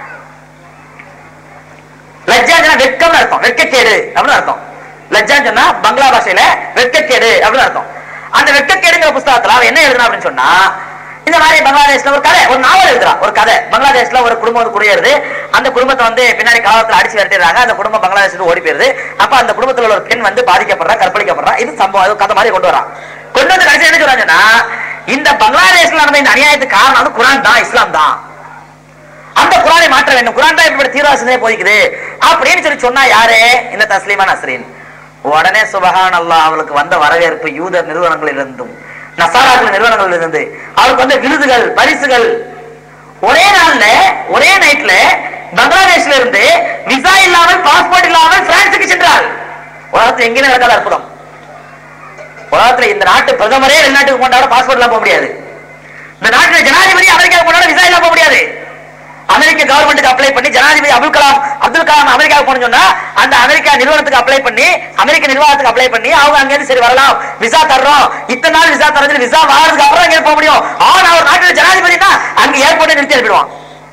லஜ்ஜாஜனா வெட்கம்னு அர்த்தம் வெட்கக்கேடு அப்படின்னு அர்த்தம் லஜ்ஜான்னு சொன்னா பங்களா பாஷையில வெட்கக்கேடு அப்படின்னு அர்த்தம் அந்த வெட்கக்கேடுங்கிற புஸ்தகத்துல அவன் என்ன எழுதுனா அப்படின்னு சொன்னா இந்த மாதிரி பங்களாதேஷ்ல ஒரு கதை ஒரு நாவல் எழுதுறான் ஒரு கதை பங்களாதேஷ்ல ஒரு குடும்பம் வந்து குடியேறுது அந்த குடும்பத்தை வந்து பின்னாடி காலத்துல அடிச்சு விரட்டிடுறாங்க அந்த குடும்பம் பங்களாதேஷ்ல ஓடி போயிருது அப்ப அந்த குடும்பத்துல உள்ள ஒரு பெண் வந்து பாதிக்கப்படுறா கற்பழிக்கப்படுறா இது சம்பவம் அது கதை மாதிரி கொண்டு வரான் கொண்டு வந்து கடைசி என்ன சொல்றாங்கன்னா இந்த பங்களாதேஷ்ல நடந்த இந்த அநியாயத்துக்கு காரணம் வந்து குரான் தான் இஸ்லாம் தான் அந்த குரானை மாற்ற வேண்டும் குரான் தான் இப்படி தீவிரவாசனே போய்க்குது அப்படின்னு சொல்லி சொன்னா யாரு இந்த தஸ்லீமா நஸ்ரீன் உடனே சுபஹான் அல்லாஹ் அவளுக்கு வந்த வரவேற்பு யூத நிறுவனங்களிலிருந்தும் நசாராக்கள் நிறுவனங்களிலிருந்து அவளுக்கு வந்த விருதுகள் பரிசுகள் ஒரே நாள்ல ஒரே நைட்ல பங்களாதேஷ்ல இருந்து விசா இல்லாமல் பாஸ்போர்ட் இல்லாமல் பிரான்சுக்கு சென்றாள் உலகத்துல எங்கேயுமே நடக்காத அற்புதம் உலகத்துல இந்த நாட்டு பிரதமரே வெளிநாட்டுக்கு கொண்டாட பாஸ்போர்ட் இல்லாம போக முடியாது இந்த நாட்டுல ஜனாதிபதி அமெரிக்காவுக்கு கொண்டாட விசா இல்லாம போக முடியாது அமெரிக்க கவர்மெண்ட்டுக்கு அப்ளை பண்ணி ஜனாதிபதி அப்துல் கலாம் அப்துல் கலாம் அமெரிக்காவுக்கு போகணும்னு சொன்னா அந்த அமெரிக்கா நிறுவனத்துக்கு அப்ளை பண்ணி அமெரிக்க நிர்வாகத்துக்கு அப்ளை பண்ணி அவங்க அங்க இருந்து சரி வரலாம் விசா தர்றோம் இத்தனை நாள் விசா தரது விசா வாரதுக்கு அப்புறம் அங்க போக முடியும் ஆனா ஒரு நாட்டுல ஜனாதிபதினா அங்க ஏர்போர்ட்டை நிறுத்தி அனுப்பிடுவான்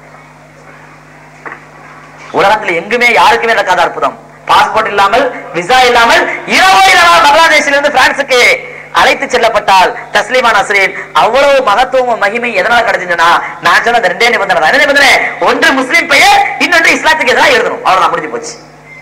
உலகத்துல எங்குமே யாருக்குமே நடக்காத அற்புதம் பாஸ்போர்ட் இல்லாமல் விசா இல்லாமல் இரவோ இரவா பங்களாதேஷில் இருந்து பிரான்சுக்கு அழைத்து செல்லப்பட்டால் தஸ்லீமா நஸ்ரீன் அவ்வளவு மகத்துவம் மகிமை எதனால கிடைச்சுன்னா நான் சொன்ன அந்த ரெண்டே நிபந்தனை தான். என்ன நிபந்தனை ஒன்று முஸ்லிம் பெயர் இன்னொன்று இஸ்லாத்துக்கு எதிராக எழுதணும் அவ்வளவுதான் முடிஞ்சு போச்சு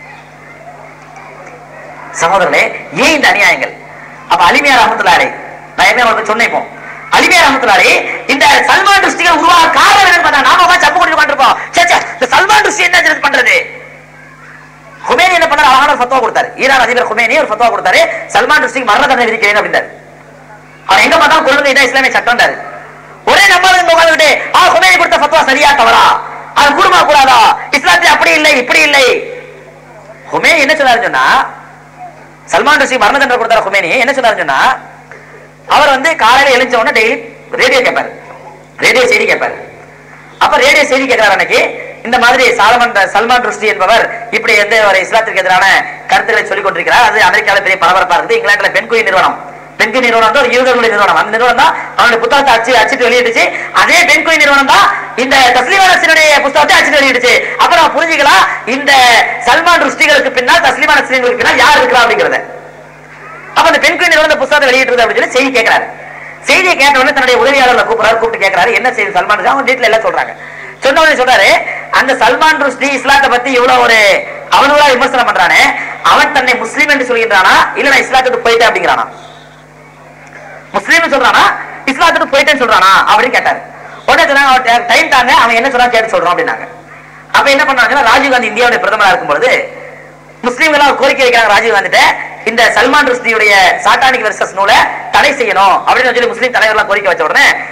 சகோதரர்களே ஏன் இந்த அநியாயங்கள் அப்ப அலிமியா ரஹமத்துல்லாரே நான் என்ன உங்களுக்கு சொன்னேன் இப்போ அலிமியா ரஹமத்துல்லாரே இந்த சல்மான் ருஷ்டிகள் உருவாக காரணம் என்னன்னு பார்த்தா நாம உட்கார்ந்து சப்பு குடிச்சு உட்காந்துருப்போம் சே சே, இந்த சல்மான் ருஷ்டி என்ன இது பண்றது ஹுமேனி என்ன பண்ணாரு அழகான ஒரு ஃபத்வா கொடுத்தாரு ஈரான் அதிபர் ஹுமேனி ஒரு ஃபத்வா கொடுத்தாரு சல்மான் ருஷ்டிக்கு மரண தண்டனை விதிக்கிறேன் அப்படின்னாரு அவன் எங்க பார்த்தாலும் கொள்கை இதான் இஸ்லாமிய சட்டம்டாரு ஒரே நம்பால இங்க உட்காந்துக்கிட்டு ஆ ஹுமேனி கொடுத்த ஃபத்வா சரியா தவறா அது கூடுமா கூடாதா இஸ்லாத்தில் அப்படி இல்லை இப்படி இல்லை ஹுமேனி என்ன சொன்னாரு சொன்னா சல்மான் ருஷி மரண தண்டனை கொடுத்தாரு ஹுமேனி என்ன சொன்னாரு சொன்னா அவர் வந்து காலையில எழுந்த உடனே டெய்லி ரேடியோ கேட்பாரு ரேடியோ செய்தி கேட்பாரு அப்ப ரேடியோ செய்தி கேட்கிறார் அன்னைக்கு இந்த மாதிரி சாலமன் சல்மான் ருஷ்டி என்பவர் இப்படி எந்த ஒரு இஸ்லாத்திற்கு எதிரான கருத்துக்களை சொல்லிக் கொண்டிருக்கிறார் அது அமெரிக்காவில் பெரிய பரபரப்பா இருக்குது இங்கிலாந்துல பெண்குயின் நிறுவனம் பெண்குயின் நிறுவனம் வந்து ஒரு யூதர்களுடைய நிறுவனம் அந்த நிறுவனம் தான் அவனுடைய புத்தகத்தை அச்சு அச்சிட்டு வெளியிட்டுச்சு அதே பெண்குயின் நிறுவனம் தான் இந்த தஸ்லீமா நஸ்ரீனுடைய புத்தகத்தை அச்சிட்டு வெளியிடுச்சு அப்புறம் புரிஞ்சுக்கலாம் இந்த சல்மான் ருஷ்டிகளுக்கு பின்னால் தஸ்லீமா நஸ்ரீங்களுக்கு பின்னால் யார் இருக்கிறா அப்படிங்கறத அப்ப அந்த பெண்குயின் நிறுவனம் இந்த புத்தகத்தை வெளியிட்டு அப்படின்னு சொல்லி செய்தி கேட்கிறாரு செய்தியை கேட்ட உடனே தன்னுடைய உதவியாளர்களை கூப்பிடுறாரு கூப்பிட்டு கேட்கிறாரு என்ன செய்தி சல்மான் ருஷ்டி? அவங்க டீட்டெயில் எல்லாம் சொல்றாங்க சொன்ன உடனே சொல்றாரு அந்த சல்மான் ருஷ்டி இஸ்லாத்தை பத்தி இவ்வளவு ஒரு அவனுங்களா விமர்சனம் பண்றானே அவன் தன்னை முஸ்லீம் என்று சொல்கின்றானா இல்ல நான் இஸ்லாத்துக்கு போயிட்டேன் அப்படிங்கிறானா முஸ்லீம் சொல்றானா இஸ்லாத்துக்கு போயிட்டேன்னு சொல்றானா அப்படின்னு கேட்டாரு உடனே சொன்னாங்க அவன் டைம் தாங்க அவன் என்ன சொல்றான் கேட்டு சொல்றான் அப்படின்னாங்க அப்ப என்ன பண்ணாங்கன்னா ராஜீவ் காந்தி இந்தியாவுடைய பிரதமரா இருக்கும் பொழுது முஸ்லீம்கள் ஒரு கோரிக்கை வைக்கிறாங்க ராஜீவ் காந்திட்ட இந்த சல்மான் ருஷ்டியுடைய சாட்டானிக் வெர்சஸ் நூலை தடை செய்யணும் அப்படின்னு சொல்லி முஸ்லீம் தலைவர்லாம் கோரிக்கை வச்ச உடனே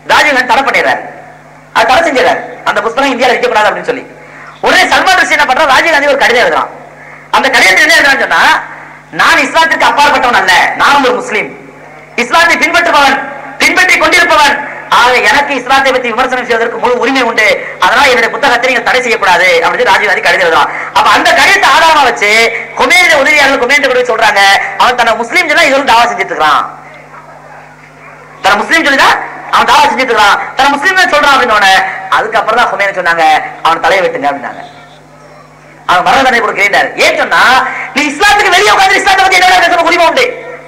ராஜீவ் காந்தி தடை பண்ணிடுறாரு அது தடை செஞ்சிடறாரு அந்த புத்தகம் இந்தியாவில் வைக்கக்கூடாது அப்படின்னு சொல்லி உடனே சல்மான் ருஷ்டி என்ன பண்றான் ராஜீவ் காந்தி ஒரு கடிதம் எழுதுறான் அந்த கடிதத்தில் என்ன எழுதுறான்னு சொன்னா நான் இஸ்லாத்திற்கு அப்பாற்பட்டவன் அல்ல நான் ஒரு முஸ்லீம் இஸ்லாத்தை பின்பற்றுபவன் பின்பற்றி கொண்டிருப்பவன் ஆக எனக்கு இஸ்லாத்தை பத்தி விமர்சனம் செய்வதற்கு முழு உரிமை உண்டு அதனால என்னுடைய புத்தகத்தை நீங்க தடை செய்யக்கூடாது அப்படின்னு ராஜீவ் காந்தி கடிதம் எழுதுறான் அப்ப அந்த கடிதத்தை ஆதாரமா வச்சு குமேந்திர உதவியாளர்கள் குமேந்திர கூட சொல்றாங்க அவன் தன்னை முஸ்லீம் சொன்னா இதுவரை தாவா செஞ்சுட்டு இருக்கான் தன முஸ்லீம் சொல்லிதான் அவன் தாவா செஞ்சுட்டு இருக்கான் தன முஸ்லீம் சொல்றான் அப்படின்னு உடனே அதுக்கப்புறம் தான் ஹுமேனி சொன்னாங்க அவன் தலையை வெட்டுங்க அப்படின்னாங்க அவன் மரண தண்டனை கொடுக்கிறார் ஏன் சொன்னா நீ இஸ்லாத்துக்கு வெளியே உட்கார்ந்து இஸ்லாத்தை பத்தி என்ன பேசணும் உரிமை உண்டு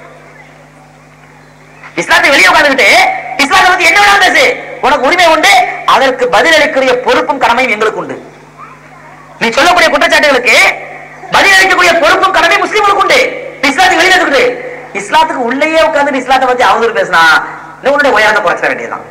இஸ்லாத்தை வெளியே உட்கார்ந்துட்டு இஸ்லாத்தை பத்தி என்ன வேணாலும் பேசு உனக்கு உரிமை உண்டு அதற்கு பதிலளிக்கிற பொறுப்பும் கடமையும் எங்களுக்கு உண்டு நீ சொல்லக்கூடிய குற்றச்சாட்டுகளுக்கு பதிலளிக்கக்கூடிய பொறுப்பும் கடமை முஸ்லீம்களுக்கு உண்டு நீ இஸ்லாத்துக்கு வெளியே இருக்குது இஸ்லாத்துக்கு உள்ளேயே உட்கார்ந்து இஸ்லாத்தை பத்தி அவதூறு பேசினா நீ உன்னுடைய உயரத்தை குறைச்சிட வேண்டியதுதான்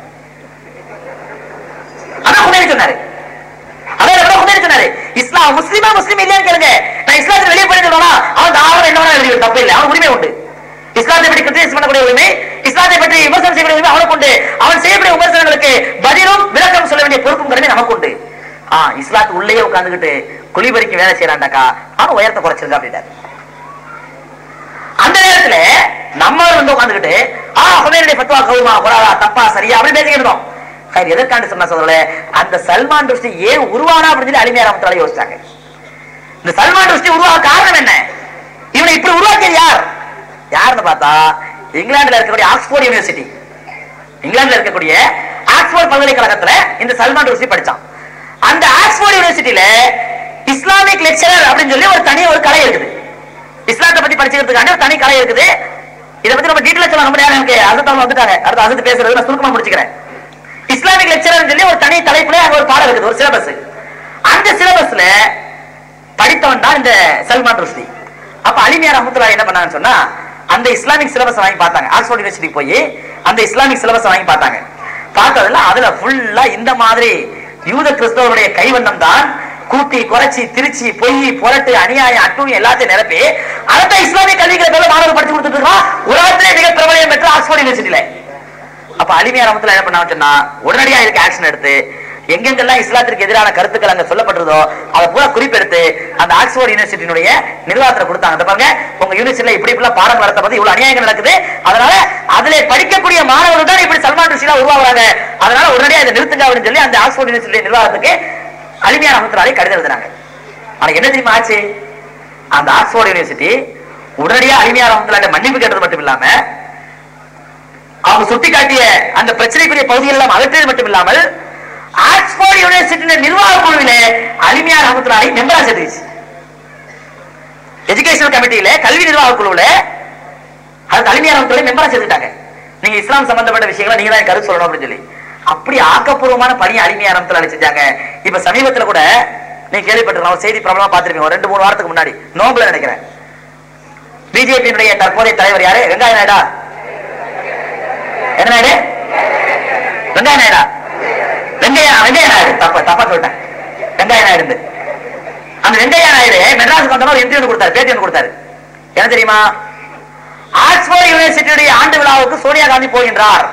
அதான் உண்மையை சொன்னாரு அதான் எவ்வளவு உண்மையை சொன்னாரு இஸ்லாம் முஸ்லீமா முஸ்லீம் இல்லையான்னு கேளுங்க நான் இஸ்லாத்துக்கு வெளியே போயிட்டு சொல்லுவானா அவன் தாவரம் என்ன வேணா எழுதி தப்பு இல்லை அவன் உரிமை உண்டு இஸ்லாத்தை பற்றி கிரிட்டிசைஸ் பண்ணக்கூடிய உரிமை இஸ்லாத்தை பற்றி விமர்சனம் செய்யக்கூடிய உரிமை அவனுக்கு உண்டு அவன் செய்யக்கூடிய விமர்சனங்களுக்கு பதிலும் விளக்கம் சொல்ல வேண்டிய பொறுப்பும் கடமை நமக்கு உண்டு ஆ இஸ்லாத்து உள்ளே உட்கார்ந்துகிட்டு குளிபறிக்கு வேலை செய்யறான்டாக்கா அவன் உயரத்தை குறைச்சிருங்க அப்படின்ட்டாரு அந்த நேரத்துல நம்ம வந்து உட்கார்ந்துகிட்டு ஆ ஹுமைனுடைய ஃபத்வா கவுமா குராலா தப்பா சரியா அப்படி பேசிக்கிட்டு இருந்தோம் சரி எதற்காண்டு சொன்ன சொல்றே அந்த சல்மான் ருஷ்டி ஏன் உருவானா அப்படின்னு சொல்லி அலிமையா ரமத்தால யோசிச்சாங்க இந்த சல்மான் ருஷ்டி உருவாக காரணம் என்ன இவனை இப்படி உருவாக்கியது யார் யாருன்னு பார்த்தா இங்கிலாந்துல இருக்கக்கூடிய ஆக்ஸ்போர்ட் யூனிவர்சிட்டி இங்கிலாந்துல இருக்கக்கூடிய ஆக்ஸ்போர்ட் பல்கலைக்கழகத்துல இந்த சல்மான் ருஷ்டி படிச்சான் அந்த ஆக்ஸ்போர்ட் யூனிவர்சிட்டியில இஸ்லாமிக் லெக்சரர் அப்படின்னு சொல்லி ஒரு தனி ஒரு கலை இருக்குது இஸ்லாத்தை பத்தி படிச்சுக்கிறதுக்கான ஒரு தனி கலை இருக்குது இதை பத்தி நம்ம டீட்டெயிலா சொல்ல ரொம்ப நேரம் எனக்கு அசத்தவங்க வந்துட்டாங்க அடுத்து அசத்து பேசுறது நான் சுருக்கமா முடிச்சுக்கிறேன் இஸ்லாமிக் லெக்சரர் சொல்லி ஒரு தனி தலைப்புல அங்க ஒரு பாடம் இருக்குது ஒரு சிலபஸ் அந்த சிலபஸ்ல படித்தவன் தான் இந்த சல்மான் ருஷ்டி அப்ப அலிமியா ரஹமத்துல்லா என்ன பண்ணாங்கன்னு சொன்னா அந்த இஸ்லாமிக் சிலபஸ் வாங்கி பார்த்தாங்க ஆக்ஸ்போர்ட் யூனிவர்சிட்டி போய் அந்த இஸ்லாமிக் சிலபஸ் வாங்கி பார்த்தாங்க பார்த்ததுல அதுல ஃபுல்லா இந்த மாதிரி யூத கிறிஸ்தவருடைய கைவண்ணம் தான் கூட்டி குறைச்சி திருச்சி பொய் புரட்டு அநியாயம் அட்டூழி எல்லாத்தையும் நிரப்பி அடுத்த இஸ்லாமிய கல்விகளை பேர்ல மாணவர்கள் படிச்சு கொடுத்துட்டு இருக்கோம் உலகத்திலே மிக பிரபலியம் பெற்ற ஆக்ஸ்போர்ட் யூனிவர்சிட்டியில அப்ப அலிமியா ரமத்துல என்ன பண்ணாங்க சொன்னா உடனடியா இதுக்கு ஆக்ஷன் எடுத்து எங்கெங்கெல்லாம் இஸ்லாத்திற்கு எதிரான கருத்துக்கள் அங்க சொல்லப்பட்டிருந்தோ அதை பூரா குறிப்பெடுத்து அந்த ஆக்ஸ்போர்ட் யூனிவர்சிட்டியினுடைய நிர்வாகத்துல கொடுத்தாங்க இந்த பாருங்க உங்க யூனிவர்சிட்டியில இப்படி இப்படி பாடம் நடத்தப்பது இவ்வளவு அநியாயங்கள் நடக்குது அதனால அதுல படிக்கக்கூடிய மாணவர்கள் தான் இப்படி சல்மான் ருஷிலா உருவாகுறாங்க அதனால உடனடியா இதை நிறுத்துங்க அப்படின்னு சொல்லி அந்த ஆக்ஸ்போர்ட் யூனிவர்சிட்டி நிர்வாகத்துக்கு அலிமியா ரமத்துலாலே கடிதம் எழுதுனாங்க ஆனா என்ன தெரியுமா ஆச்சு அந்த ஆக்ஸ்போர்ட் யூனிவர்சிட்டி உடனடியா அலிமியா ரமத்துலாட்ட மன்னிப்பு கேட்டது மட்டும் இல்லாம அவங்க சுட்டிக்காட்டிய அந்த பிரச்சனைக்குரிய பகுதிகள் எல்லாம் அகற்றியது மட்டும் இல்லாமல் ஆக்ஸ்போர்ட் யூனிவர்சிட்டி நிர்வாக குழுவிலே அலிமியா ரஹமத்துல்லாஹி மெம்பரா சேர்த்துச்சு எஜுகேஷனல் கமிட்டியில கல்வி நிர்வாக குழுவுல அது அலிமியா ரஹமத்துல்லாஹி மெம்பரா சேர்த்துட்டாங்க நீங்க இஸ்லாம் சம்பந்தப்பட்ட விஷயங்களை நீங்க தான் கருத்து சொல்லணும் அப்படின்னு சொல்லி அப்படி ஆக்கப்பூர்வமான பணியை அலிமியா ரஹமத்துல்லாஹி செஞ்சாங்க இப்ப சமீபத்துல கூட நீங்க கேள்விப்பட்டிருக்கலாம் ஒரு செய்தி பிரபலமா பார்த்திருப்பீங்க ஒரு ரெண்டு மூணு வாரத்துக்கு முன்னாடி நோம்புல நினைக்கிறேன் பிஜேபியினுடைய தற்போதைய தலைவர் யாரு வெங்காய நாயுடா என்ன நாயுடு வெங்காய நாயுடா வெங்கையா வெங்கைய நாயுடு தப்பா தப்பா சொல்லிட்டேன் வெங்காய நாயுடு அந்த வெங்கையா நாயுடு மெட்ராஸுக்கு வந்தா ஒரு இன்டர்வியூ கொடுத்தாரு பேட்டி ஒன்று கொடுத்தாரு என்ன தெரியுமா ஆக்ஸ்போர்ட் யூனிவர்சிட்டியுடைய ஆண்டு விழாவுக்கு சோனியா காந்தி போகின்றார்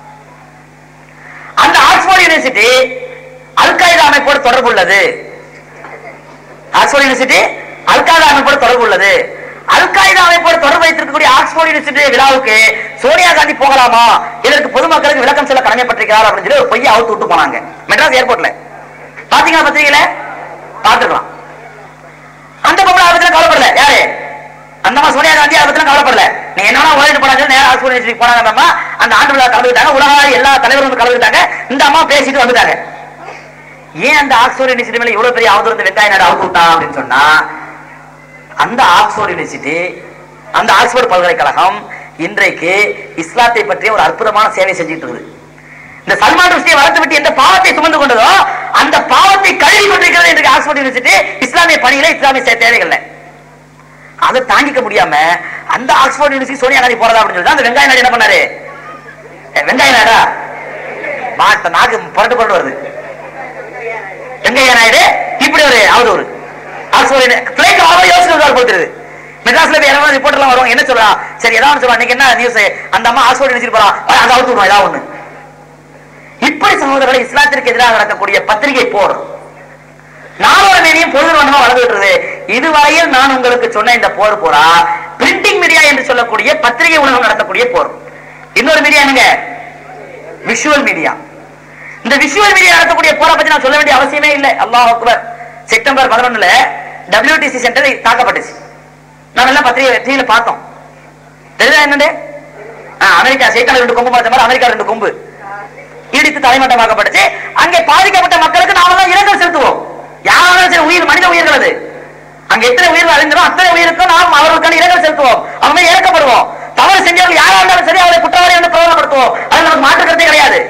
அந்த ஆக்ஸ்போர்ட் யூனிவர்சிட்டி அல்காய்தா அமைப்போடு தொடர்பு உள்ளது ஆக்ஸ்போர்ட் யூனிவர்சிட்டி அல்காய்தா அமைப்போடு தொடர்பு உள்ளது அல்காய்தா அமைப்போடு தொடர்பு வைத்திருக்கக்கூடிய ஆக்ஸ்போர்ட் யூனிவர்சிட்டி விழாவுக்கு சோனியா காந்தி போகலாமா இதற்கு பொதுமக்களுக்கு விளக்கம் சொல்ல கடமைப்பட்டிருக்கிறார் அப்படின்னு சொல்லி ஒரு பொய்யை அவுத்து விட்டு போனாங்க மெட்ராஸ் ஏர்போர்ட்ல பாத்தீங்களா பத்திரிகையில பாத்துக்கலாம் அந்த பொம்பளை அதை பத்திலாம் கவலைப்படல யாரு அந்த அம்மா சோனியா காந்தி அதை பத்திலாம் கவலைப்படல நீ என்னன்னா ஓடிட்டு போனாங்க நேரம் ஆக்ஸ்போர்ட் யூனிவர்சிட்டி போனாங்க அந்த அம்மா அந்த ஆண்டு விழா கலந்துக்கிட்டாங்க உலக எல்லா தலைவரும் வந்து கலந்துக்கிட்டாங்க இந்த அம்மா பேசிட்டு வந்துட்டாங்க ஏன் அந்த ஆக்ஸ்போர்ட் யூனிவர்சிட்டி மேல இவ்வளவு பெரிய அவதூறு இந்த வெங்காய நாடு அவுத்து விட்டான் அப்படின்னு சொன்னா அந்த ஆக்ஸ்போர்ட் யூனிவர்சிட்டி அந்த ஆக்ஸ்போர்ட் பல்கலைக்கழகம் இன்றைக்கு இஸ்லாத்தை பற்றிய ஒரு அற்புதமான சேவை செஞ்சுட்டு இருக்குது இந்த சல்மான் ருஷ்டியை வளர்த்து விட்டு எந்த பாவத்தை சுமந்து கொண்டதோ அந்த பாவத்தை கழுவி கொண்டிருக்கிறது இன்றைக்கு ஆக்ஸ்போர்ட் யூனிவர்சிட்டி இஸ்லாமிய பணிகளை இஸ்லாமிய சே- தேவைகள்ல அதை தாங்கிக்க முடியாம அந்த ஆக்ஸ்போர்ட் யூனிவர்சிட்டி சோனியா காந்தி போறதா அப்படின்னு சொல்லி அந்த வெங்காய நாடு என்ன பண்ணாரு ஏ, வெங்காய நாடா மாட்ட நாக்கு புரட்டு புரண்டு வருது வெங்கையா நாயுடு இப்படி ஒரு அவதூறு ஆக்ஸ்போர்ட் பிள்ளைக்கு அவ்வளவு யோசனை வருவார் போல் தெரியுது மெட்ராஸ்ல போய் யாராவது ரிப்போர்ட் எல்லாம் வரும் என்ன சொல்றா சரி ஏதாவது ஒண்ணு சொல்லுவா இன்னைக்கு என்ன நியூஸ் அந்த அம்மா ஆக்ஸ்போர்ட் நினைச்சிட்டு போறான் அதை அவுத்து விடுவோம் ஏதாவது ஒண்ணு இப்படி சகோதரர்களை இஸ்லாத்திற்கு எதிராக நடக்கக்கூடிய பத்திரிகை போர் நாளொரு மேனியும் பொழுது வண்ணமா வளர்ந்துட்டு இதுவரையில் நான் உங்களுக்கு சொன்ன இந்த போர் போரா பிரிண்டிங் மீடியா என்று சொல்லக்கூடிய பத்திரிகை உலகம் நடத்தக்கூடிய போர் இன்னொரு மீடியா என்னங்க விஷுவல் மீடியா இந்த விஷுவல் மீடியா நடத்தக்கூடிய போரை பத்தி நான் சொல்ல வேண்டிய அவசியமே இல்லை அல்லாஹ் அக்பர் செப்டம்பர் பதினொன்னுல டபிள்யூடிசி சென்டர் தாக்கப்பட்டுச்சு நம்ம எல்லாம் பத்திரிகை டிவியில பார்த்தோம் தெரியுதா என்னண்டு ஆ, அமெரிக்கா சைத்தான ரெண்டு கொம்பு பார்த்த மாதிரி அமெரிக்கா ரெண்டு கொம்பு இடித்து தலைமட்டமாக்கப்பட்டுச்சு அங்கே பாதிக்கப்பட்ட மக்களுக்கு நாம தான் இரங்கல் செலுத்துவோம் யாராலும் சரி உயிர் மனித உயிர்கள் அது அங்க எத்தனை உயிர்கள் அழிஞ்சிடும் அத்தனை உயிருக்கும் நாம் அவர்களுக்கான இரங்கல் செலுத்துவோம் அவங்க இறக்கப்படுவோம் தவறு செஞ்சவங்க யாரா இருந்தாலும் சரி அவரை குற்றவாளி என்று பிரபலப்படுத்துவோம் அது நமக்கு மாற்று கருத்தே கிடையாது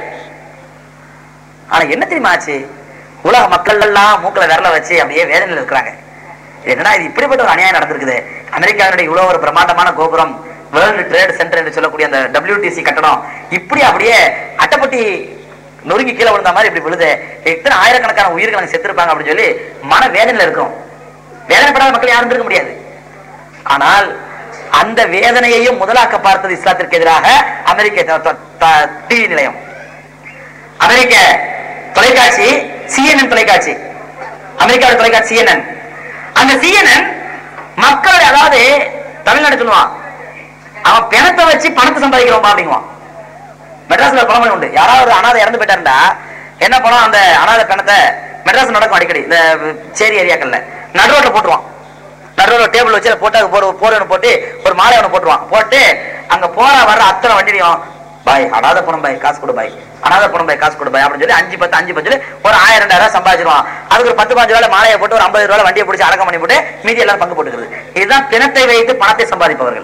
ஆனா என்ன தெரியுமா ஆச்சு உலக மக்கள் எல்லாம் மூக்கல விரல வச்சு அப்படியே வேதனையில் இருக்கிறாங்க இது என்னடா இது இப்படிப்பட்ட ஒரு அநியாயம் நடந்திருக்குது அமெரிக்காவினுடைய இவ்வளவு ஒரு பிரம்மாண்டமான கோபுரம் வேர்ல்டு ட்ரேட் சென்டர் என்று சொல்லக்கூடிய அந்த WTC கட்டடம் இப்படி அப்படியே அட்டைப்பட்டி நொறுங்கி கீழே விழுந்த மாதிரி இப்படி விழுது எத்தனை ஆயிரக்கணக்கான உயிர்கள் அங்க செத்துருப்பாங்க அப்படின்னு சொல்லி மன வேதனையில இருக்கும் வேதனைப்படாத மக்கள் யாரும் இருக்க முடியாது ஆனால் அந்த வேதனையையும் முதலாக்க பார்த்தது இஸ்லாத்திற்கு எதிராக அமெரிக்க டிவி நிலையம் அமெரிக்க தொலைக்காட்சி சிஎன்என் தொலைக்காட்சி அமெரிக்காவோட தொலைக்காட்சி சிஎன்என் அந்த சிஎன்என் மக்கள் அதாவது தமிழ்நாடு சொல்லுவான் அவன் பிணத்தை வச்சு பணத்தை சம்பாதிக்கிறோம் அப்படிங்குவான் மெட்ராஸ்ல ஒரு பழமொழி உண்டு யாராவது ஒரு அனாதை இறந்து போயிட்டாருண்டா என்ன பண்ணும் அந்த அனாதை பிணத்தை மெட்ராஸ் நடக்கும் அடிக்கடி இந்த சேரி ஏரியாக்கள்ல நடுரோட்ல போட்டுருவான் நடுரோட டேபிள் வச்சு அதை போட்டு அதுக்கு போற போர் ஒன்று போட்டு ஒரு மாலை ஒன்று போட்டுருவான் போட்டு அங்க போற வர்ற அத்தனை வண்டியும் பாய் அனாதை பணம் பாய் காசு கொடு பாய் அனாதை பணம் பாய் காசு கொடு பாய் அப்படின்னு சொல்லி அஞ்சு பத்து அஞ்சு பத்து சொல்லி ஒரு ஆயிரம் ரெண்டாயிரம் ரூபாய் சம்பாதிச்சிருவான் அதுக்கு ஒரு பத்து பாஞ்சு ரூபாய் மாலையை போட்டு ஒரு ஐம்பது ரூபாய் வண்டியை பிடிச்சி அடக்கம் பண்ணி போட்டு மீதி எல்லாரும் பங்கு போட்டுக்கிறது இதுதான் பிணத்தை வைத்து பணத்தை சம்பாதிப்பவர்கள்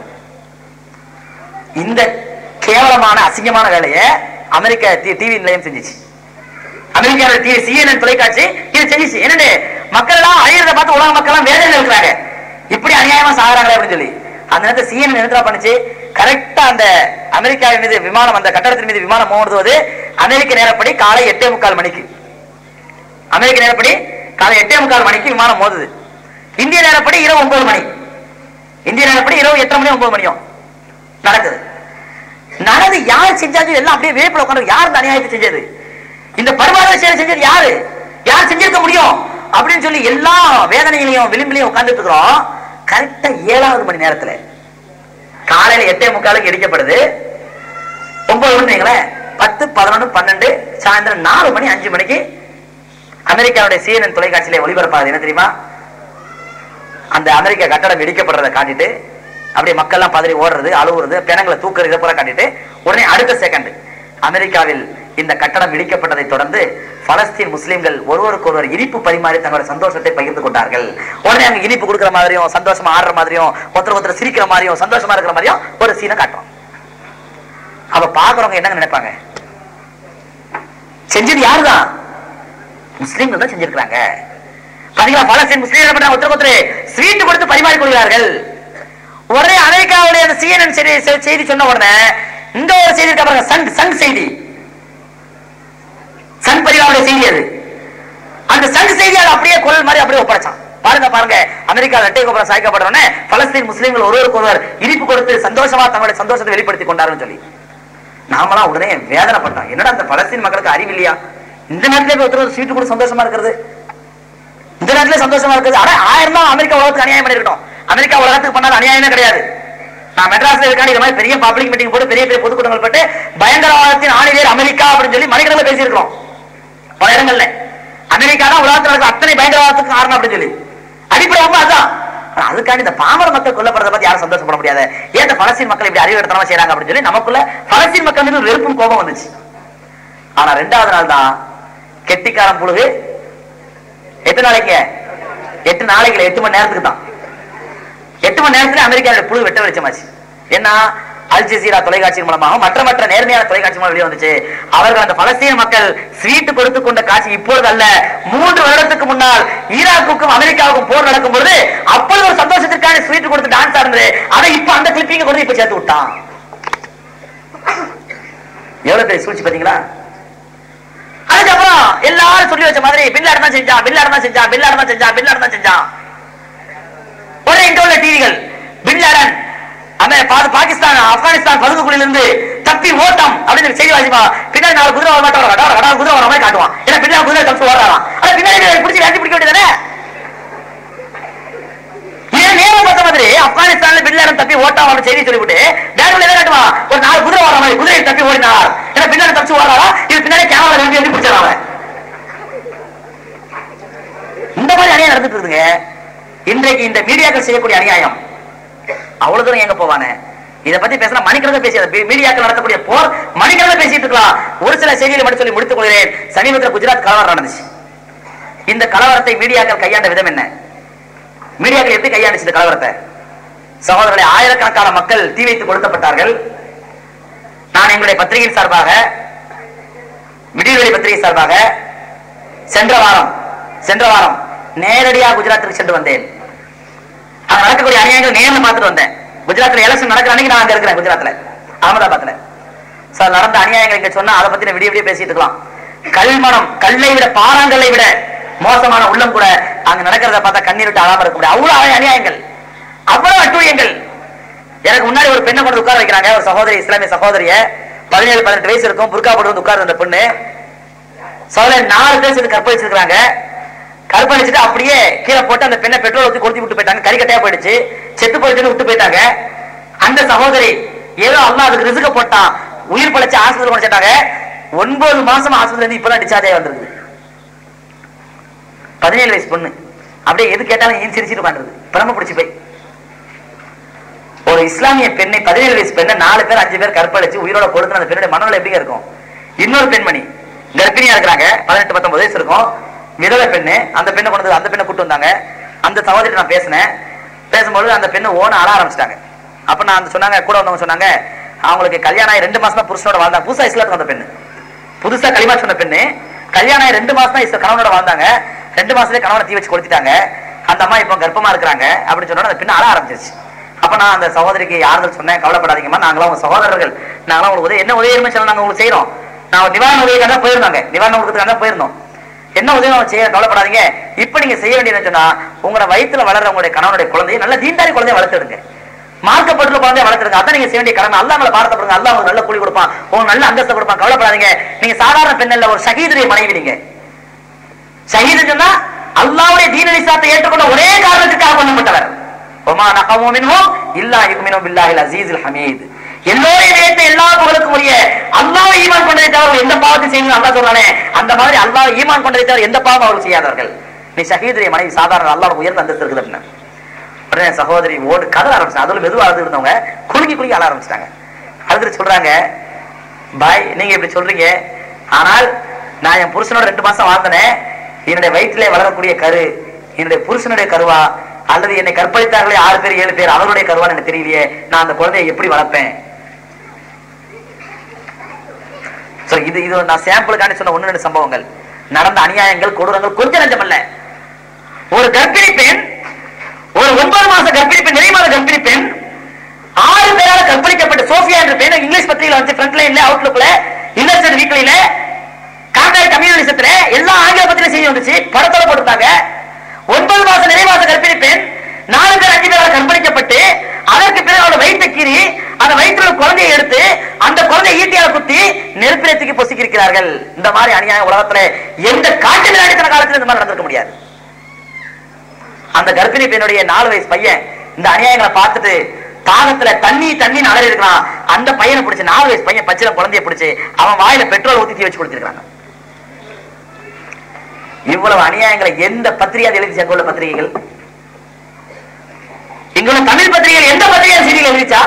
இந்த கேவலமான அசிங்கமான வேலையை அமெரிக்க டிவி நிலையம் செஞ்சுச்சு அமெரிக்காவோட டிவி சிஎன்என் தொலைக்காட்சி இது செஞ்சுச்சு என்னன்னு மக்கள் எல்லாம் அழியறத பார்த்து உலக மக்கள் எல்லாம் வேதனையில இருக்கிறாங்க இப்படி அநியாயமா சாகுறாங்களே அப்படின்னு சொல்லி அந்த நேரத்தில் சிஎன்என் என்ன பண்ணுச்சு கரெக்டா அந்த அமெரிக்காவின் மீது விமானம் அந்த கட்டடத்தின் மீது விமானம் மோதுவது அமெரிக்க நேரப்படி காலை எட்டே முக்கால் மணிக்கு அமெரிக்க நேரப்படி காலை எட்டே முக்கால் மணிக்கு விமானம் மோதுது இந்திய நேரப்படி இரவு ஒன்பது மணி இந்திய நேரப்படி இரவு எட்டரை மணி ஒன்பது மணியும் நடக்குது நடந்து யார் செஞ்சாலும் எல்லாம் அப்படியே வேப்பில உட்காந்து யார் இந்த அநியாயத்தை செஞ்சது இந்த பரிமாண செயலை செஞ்சது யாரு யார் செஞ்சிருக்க முடியும் அப்படின்னு சொல்லி எல்லா வேதனையிலையும் விளிம்பிலையும் உட்கார்ந்துட்டு இருக்கிறோம் கரெக்டா ஏழாவது மணி நேரத்துல காலையில எட்டே முக்காலுக்கு இடிக்கப்படுது ஒன்பது மணி வைங்களேன் பத்து பதினொன்று பன்னெண்டு சாயந்தரம் நாலு மணி அஞ்சு மணிக்கு அமெரிக்காவுடைய சிஎன்என் தொலைக்காட்சியில ஒளிபரப்பாகுது என்ன தெரியுமா அந்த அமெரிக்க கட்டடம் இடிக்கப்படுறதை காட்டிட்டு அப்படியே மக்கள்லாம் பதறி ஓடுறது அழுவுறது பிணங்களை தூக்குறது பூரா காட்டிட்டு உடனே அடுத்த செகண்ட் அமெரிக்காவில் இந்த கட்டடம் இடிக்கப்பட்டதை தொடர்ந்து பலஸ்தீன் முஸ்லிம்கள் ஒருவருக்கு ஒருவர் இனிப்பு பரிமாறி தங்களோட சந்தோஷத்தை பகிர்ந்து கொண்டார்கள் உடனே அங்க இனிப்பு கொடுக்குற மாதிரியும் சந்தோஷமா ஆடுற மாதிரியும் ஒருத்தர் ஒருத்தர் சிரிக்கிற மாதிரியும் சந்தோஷமா இருக்கிற மாதிரியும் ஒரு சீனை காட்டுறோம் அப்ப பாக்குறவங்க என்னங்க நினைப்பாங்க செஞ்சது யாருதான் முஸ்லிம்கள் தான் செஞ்சிருக்கிறாங்க பாத்தீங்களா பலஸ்தீன் முஸ்லீம் என்ன பண்றாங்க ஒருத்தருக்கு ஒருத்தர் ஸ்வீட் கொடுத்து பரிமாறிக் கொள்கிறார்கள் உடனே அமெரிக்காவுடைய அந்த சிஎன்என் செய்தி செய்தி சொன்ன உடனே இந்த ஒரு செய்தி இருக்கா பாருங்க சன் சன் செய்தி சன் பரிவாருடைய செய்தி அது அந்த சன் செய்தி அது அப்படியே குரல் மாதிரி அப்படியே ஒப்படைச்சான் பாருங்க பாருங்க அமெரிக்கா இரட்டை கோபுரம் சாய்க்கப்பட்ட உடனே பலஸ்தீன் முஸ்லீம்கள் ஒருவருக்கு ஒருவர் இனிப்பு கொடுத்து சந்தோஷமா தங்களுடைய சந்தோஷத்தை வெளிப்படுத்திக் கொண்டாருன்னு சொல்லி நாமெல்லாம் உடனே வேதனைப்பட்டோம் என்னடா அந்த பலஸ்தீன் மக்களுக்கு அறிவு இல்லையா இந்த நேரத்துல போய் ஒருத்தர் சீட்டு கூட சந்தோஷமா இருக்கிறது இந்த நேரத்துல சந்தோஷமா இருக்குது ஆனா ஆயிரம் தான் அமெரிக்கா உலகத்துக்கு அநியாயம் பண்ணிருக்கணும் அமெரிக்கா உலகத்துக்கு பண்ணாத அநியாயமே கிடையாது நான் மெட்ராஸ்ல இருக்கான இது மாதிரி பெரிய பப்ளிக் மீட்டிங் போட்டு பெரிய பெரிய பொதுக்கூட்டங்கள் போட்டு பயங்கரவாதத்தின் ஆணிவேர் அமெரிக்கா அப்படின்னு சொல்லி மணிக்கணக்கில் பேசியிருக்கிறோம் பல இடங்கள்ல அமெரிக்கா தான் உலகத்தில் இருக்க அத்தனை பயங்கரவாதத்துக்கு காரணம் அப்படின்னு சொல்லி அடிப்படை உண்மை அதான் ஆனா அதுக்காண்டி இந்த பாமர மக்கள் கொல்லப்படுறத பத்தி யாரும் சந்தோஷப்பட முடியாது ஏன் இந்த பலஸ்தீன் மக்கள் இப்படி அறிவுறுத்தனமா செய்றாங்க அப்படின்னு சொல்லி நமக்குள்ள பலஸ்தீன் மக்கள் மீது ஒரு வெறுப்பும் கோபம் வந்துச்சு ஆனா ரெண்டாவது நாள் தான் கெட்டிக்காரன் புழுகு எத்தனை நாளைக்கு எட்டு நாளைக்கு இல்ல, எட்டு மணி நேரத்துக்கு தான் எட்டு மணி நேரத்துல அமெரிக்காவோட புழு வெட்ட வெளிச்சமாச்சு என்ன அல் ஜசீரா தொலைக்காட்சியின் மூலமாக மற்ற மற்ற நேர்மையான தொலைக்காட்சி மூலம் வெளியே வந்துச்சு அவர்கள் அந்த பலஸ்தீன மக்கள் ஸ்வீட் கொடுத்து கொண்ட காட்சி இப்பொழுது அல்ல மூன்று வருடத்துக்கு முன்னால் ஈராக்குக்கும் அமெரிக்காவுக்கும் போர் நடக்கும் பொழுது அப்பொழுது ஒரு சந்தோஷத்திற்கான ஸ்வீட் கொடுத்து டான்ஸ் ஆடுறது அதை இப்ப அந்த கிளிப்பிங்க கொண்டு இப்ப சேர்த்து விட்டான் எவ்வளவு பெரிய சூழ்ச்சி பாத்தீங்களா அதுக்கப்புறம் எல்லாரும் சொல்லி வச்ச மாதிரி பில்லாடு தான் செஞ்சான் பில்லாடு தான் செஞ்சான் பில்லாடு தான் செஞ்சான் பில்லாடு தான் செஞ்சான் உடனே இங்க உள்ள டிவிகள் பின்லாடன் அமெ- பா- பாகிஸ்தான் ஆப்கானிஸ்தான் பதுங்குக்குழியிலிருந்து தப்பி தப்பி ஓட்டம் அப்படின்னு செய்தி வாசிப்பா பின்னாடி நாலு குதிரை வர மாட்டோம் கடா கடா குதிரை வர மாதிரி காட்டுவான் ஏன்னா பின்னாடி குதிரை தப்பு ஓடுறான் ஆனா பின்னாடி பிடிச்சி விரட்டி பிடிக்க வேண்டியதானே ஏன் நேரம் பார்த்த மாதிரி ஆப்கானிஸ்தான்ல பின்லாடன் தப்பி ஓட்டான் அவன் செய்தி சொல்லிவிட்டு பேங்களூர்ல என்ன காட்டுவான் ஒரு நாலு குதிரை வர மாதிரி குதிரை தப்பி ஓடினார் ஏன்னா பின்னாடி தப்பிச்சு ஓடுறாரா இது பின்னாடி கேமரா ரெண்டு எப்படி பிடிச்சான் இந்த மாதிரி அநியாயம் நடந்துட்டு இருக்குதுங்க இன்றைக்கு இந்த மீடியாக்கள் செய்யக்கூடிய அநியாயம் அவ்வளவு தூரம் எங்க போவானே இத பத்தி பேசினா மணிக்கணக்கில் பேசியது மீடியாக்கள் நடத்தக்கூடிய போர் மணிக்கணக்கில் பேசிட்டு இருக்கலாம் ஒரு சில செய்திகளை மட்டும் சொல்லி முடித்துக் கொள்கிறேன் சமீபத்தில் குஜராத் கலவரம் நடந்துச்சு இந்த கலவரத்தை மீடியாக்கள் கையாண்ட விதம் என்ன மீடியாக்கள் எப்படி கையாண்டுச்சு இந்த கலவரத்தை சகோதரர்களை ஆயிரக்கணக்கான மக்கள் தீ வைத்து கொளுத்தப்பட்டார்கள் நான் எங்களுடைய பத்திரிகை சார்பாக விடியல்வெளி பத்திரிகை சார்பாக சென்ற வாரம் சென்ற வாரம் நேரடியாக குஜராத்துக்கு சென்று வந்தேன் அங்க நடக்கக்கூடிய அநியாயங்கள் நேர்ல பார்த்துட்டு வந்தேன் குஜராத்ல எலெக்ஷன் நடக்கிற அன்னைக்கு நான் அங்க இருக்கிறேன் குஜராத்ல அகமதாபாத்ல சார் நடந்த அநியாயங்கள் இங்க சொன்னா அதை பத்தி நான் விடிய விடிய பேசிட்டு இருக்கலாம் கல்மணம் கல்லை விட பாறாங்கல்லை விட மோசமான உள்ளம் கூட அங்க நடக்கிறத பார்த்தா கண்ணீர் விட்டு அழாம இருக்க முடியாது அவ்வளவு அநியாயங்கள் அவ்வளவு அட்டூழியங்கள் எனக்கு முன்னாடி ஒரு பெண்ணை கொண்டு உட்கார வைக்கிறாங்க ஒரு சகோதரி இஸ்லாமிய சகோதரிய பதினேழு பதினெட்டு வயசு இருக்கும் புர்கா போட்டு வந்து உட்கார்ந்து அந்த பொண்ணு சோழர் நாலு பேர் சேர்ந்து கற்பழிச்சிருக்காங்க கற்பழிச்சுட்டு அப்படியே கீழே போட்டு அந்த பெண்ணை பெட்ரோல் ஊத்தி கொளுத்தி விட்டு போயிட்டாங்க கறிக்கட்டையா போயிடுச்சு செத்து போயிடுச்சுன்னு விட்டு போயிட்டாங்க அந்த சகோதரி ஏதோ அல்லாஹ் அதுக்கு ரிசுக்க போட்டான் உயிர் பழைச்சு ஆஸ்பத்திரி கொண்டு சேர்த்தாங்க ஒன்பது மாசம் ஆஸ்பத்திரி இருந்து இப்பதான் டிஸ்சார்ஜ் ஆகி வந்திருக்கு பதினேழு வயசு பொண்ணு அப்படியே எது கேட்டாலும் ஏன் சிரிச்சிட்டு உட்காந்துருது பிரம பிடிச்சு போய் ஒரு இஸ்லாமிய பெண்ணை பதினேழு வயசு பெண்ணை நாலு பேர் அஞ்சு பேர் கற்பழிச்சு உயிரோட கொடுத்து அந்த பெண்ணுடைய மனநிலை எப்படி இருக்கும் இன்னொரு பெண்மணி கர்ப்பிணியா இருக்கிறாங்க பதினெட்டு பத்தொன்பது வயசு இருக்கும் விதவை பெண்ணு அந்த பெண்ணை கொண்டு வந்து அந்த பெண்ணை கூட்டு வந்தாங்க அந்த சகோதரி நான் பேசினேன் பேசும்போது அந்த பெண்ணு ஓன அழ ஆரம்பிச்சிட்டாங்க அப்ப நான் அந்த சொன்னாங்க கூட வந்தவங்க சொன்னாங்க அவங்களுக்கு கல்யாணம் ஆகி ரெண்டு மாசமா புருஷனோட வாழ்ந்தாங்க புதுசா இஸ்லாத்துக்கு வந்த பெண்ணு புதுசா களிமா சொன்ன பெண்ணு கல்யாணம் ஆகி ரெண்டு மாசம் தான் கணவனோட வாழ்ந்தாங்க ரெண்டு மாசத்துலயே கணவனை தீ வச்சு கொடுத்துட்டாங்க அந்த அம்மா இப்போ கர்ப்பமா இருக்கிறாங்க அப்படின்னு சொன்னா அந்த பெண்ணு அழ ஆரம்பிச்சிருச்சு அப்ப நான் அந்த சகோதரிக்கு யார்கள் சொன்னேன் கவலைப்படாதீங்கம்மா நாங்களாம் உங்க சகோதரர்கள் நாங்களாம் உங்களுக்கு உதவி என்ன உதவி சொல்ல நாங்க உங்களுக்கு செய்யறோம் நான் நிவாரண உதவிக்காக தான் போயிருந்தாங்க நிவாரண கொடுக்கறதுக்காக தான் போயிருந்தோம் என்ன உதவி அவங்க செய்ய கவலைப்படாதீங்க இப்ப நீங்க செய்ய வேண்டியது சொன்னா உங்களோட வயித்துல வளர்ற உங்களுடைய கணவனுடைய குழந்தையை நல்ல தீண்டாரி குழந்தைய வளர்த்துடுங்க மார்க்கப்பட்டுள்ள குழந்தைய வளர்த்துருங்க அதான் நீங்க செய்ய வேண்டிய கடமை அல்லா உங்களை பாரத்தப்படுங்க அல்லா உங்களுக்கு நல்ல கூலி கொடுப்பான் உங்களுக்கு நல்ல அந்தஸ்து கொடுப்பான் கவலைப்படாதீங்க நீங்க சாதாரண பெண் இல்ல ஒரு ஷஹீதுடைய மனைவி நீங்க ஷஹீது சொன்னா அல்லாவுடைய தீன இஸ்லாத்தை ஏற்றுக்கொண்ட ஒரே காரணத்துக்காக கொல்லப்பட்டவர் ஒமா நகமோ மின்ஹும் இல்லா யுக்மினு பில்லாஹில் அஸீஸில் ஹமீத் எல்லோரையும் நேர்த்த எல்லா புகழுக்கும் உரிய அல்லாஹ் ஈமான் கொண்டதை தவிர எந்த பாவத்தை செய்யணும் அல்லாஹ் சொல்றானே அந்த மாதிரி அல்லாஹ் ஈமான் கொண்டதை தவிர எந்த பாவம் அவர்கள் செய்யாதவர்கள் நீ ஷஹீதுடைய மனைவி சாதாரண அல்லாஹ் உயர்ந்த அந்தஸ்து இருக்குது அப்படின்னு உடனே சகோதரி ஓடு கதற ஆரம்பிச்சாங்க அதுல மெதுவா அழுது இருந்தவங்க குலுங்கி குலுங்கி அழ ஆரம்பிச்சிட்டாங்க அழுதுட்டு சொல்றாங்க பாய் நீங்க இப்படி சொல்றீங்க ஆனால் நான் என் புருஷனோட ரெண்டு மாசம் வாழ்ந்தனே என்னுடைய வயிற்றிலே வளரக்கூடிய கரு என்னுடைய புருஷனுடைய கருவா அல்லது என்னை கற்பழித்தார்களே ஆறு பேர் ஏழு பேர் அவருடைய கருவான்னு எனக்கு தெரியலையே நான் அந்த குழந்தையை எப்படி வளர்ப்பேன் So, இது இது நான் சாம்பிளுக்காண்டி சொன்ன ஒண்ணு ரெண்டு சம்பவங்கள் நடந்த அநியாயங்கள் கொடூரங்கள் கொஞ்சம் நஞ்சமல்ல ஒரு கர்ப்பிணி பெண் ஒரு ஒன்பது மாச கர்ப்பிணி பெண் நிறைய மாத கர்ப்பிணி பெண் ஆறு பேரால கற்பழிக்கப்பட்ட சோஃபியா என்ற பெண் இங்கிலீஷ் பத்திரிகையில வந்து ஃப்ரண்ட் லைன்ல அவுட்லுக்ல இன்னர்செட் வீக்லில கான்டாக்ட் கம்யூனிசத்துல எல்லா ஆங்கில பத்திரிகை செய்தி வந்துச்சு படத்தோட போட்டுருந்தாங்க ஒன்பது மாசம் நிறைய மாச கர்ப்பிணி பெண் நாலு பேர் அஞ்சு பேரால் கற்பழிக்கப்பட்டு அதற்கு பிறகு அவளோட வயிற்றை கீறி அந்த வயிற்றுல ஒரு குழந்தையை எடுத்து அந்த குழந்தையை ஈட்டியால குத்தி நெருப்பிலே தூக்கி பொசுக்கியிருக்கிறார்கள் இந்த மாதிரி அநியாயம் உலகத்துல எந்த காட்டில் அடித்தன காலத்தில் இந்த மாதிரி நடந்திருக்க முடியாது அந்த கர்ப்பிணி பெண்ணுடைய நாலு வயசு பையன் இந்த அநியாயங்களை பார்த்துட்டு தாகத்துல தண்ணி தண்ணி அலறி இருக்கான் அந்த பையனை பிடிச்சு நாலு வயசு பையன் பச்சில குழந்தைய பிடிச்சு அவன் வாயில பெட்ரோல் ஊத்தி தீ வச்சு கொடுத்திருக்காங்க இவ்வளவு அநியாயங்களை எந்த பத்திரிகை அது எழுதி அங்குள்ள பத்திரிகைகள் இங்குள்ள தமிழ் பத்திரிகைகள் எந்த பத்திரிகை செய்திகள் எழுதிச்சா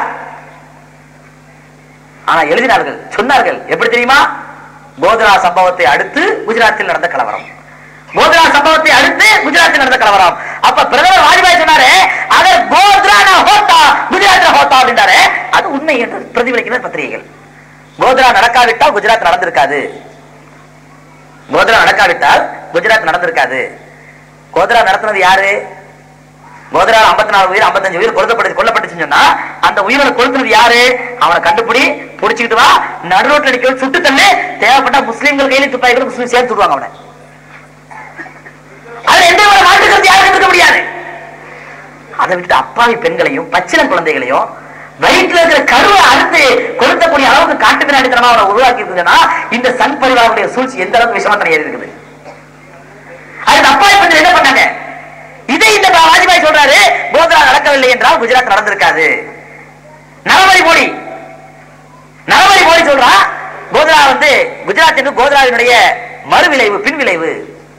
ஆனா எழுதினார்கள் சொன்னார்கள் எப்படி தெரியுமா கோத்ரா சம்பவத்தை அடுத்து குஜராத்தில் நடந்த கலவரம் கோத்ரா சம்பவத்தை அடுத்து குஜராத்தில் நடந்த கலவரம் அப்ப பிரதமர் வாஜ்பாய் சொன்னாரு அகர் கோத்ரா நான் ஹோத்தா குஜராத்ல ஹோத்தா அப்படின்றாரு அது உண்மை என்று பிரதிபலிக்கிற பத்திரிகைகள் கோத்ரா நடக்காவிட்டால் குஜராத் நடந்திருக்காது கோத்ரா நடக்காவிட்டால் குஜராத் நடந்திருக்காது கோத்ரா நடத்துனது யாரு கோத்ரா ஐம்பத்தி நாலு உயிர் ஐம்பத்தஞ்சு உயிர் கொல்லப்பட்டு கொல்லப்பட்டுச்சுன்னு சொன்னா அந்த உயிரை கொளுத்துனது யாரு அவனை கண்டுபிடி புடிச்சுக்கிட்டு வா நடு ரோட்ல அடிக்க சுட்டு தள்ளு தேவைப்பட்ட முஸ்லீம்கள் கையில துப்பாக்கிகள் முஸ்லீம் சேர்த்து விடுவாங்க அவனை அதுல எந்த ஒரு மாற்றுக்கிறது யாரும் இருக்க முடியாது அதை விட்டு அப்பாவி பெண்களையும் பச்சிளம் குழந்தைகளையும் வயிற்றுல இருக்கிற கருவை அறுத்து கொளுத்தக்கூடிய அளவுக்கு காட்டுமிராண்டி அடிமைத்தனமா அவனை உருவாக்கி இருக்குதுன்னா இந்த சன் பரிவாருடைய சூழ்ச்சி எந்த அளவுக்கு விஷமத்தனை ஏறி இருக்குது அது அப்பாய் பஞ்சம் என்ன பண்ணாங்க இதை இந்த வாஜ்பாய் சொல்றாரு கோத்ரா நடக்கவில்லை என்றால் குஜராத் நடந்திருக்காது நரவழி மோடி நரவழி மோடி சொல்றா கோத்ரா வந்து குஜராத்திற்கு கோத்ராவினுடைய மறுவிளைவு பின்விளைவு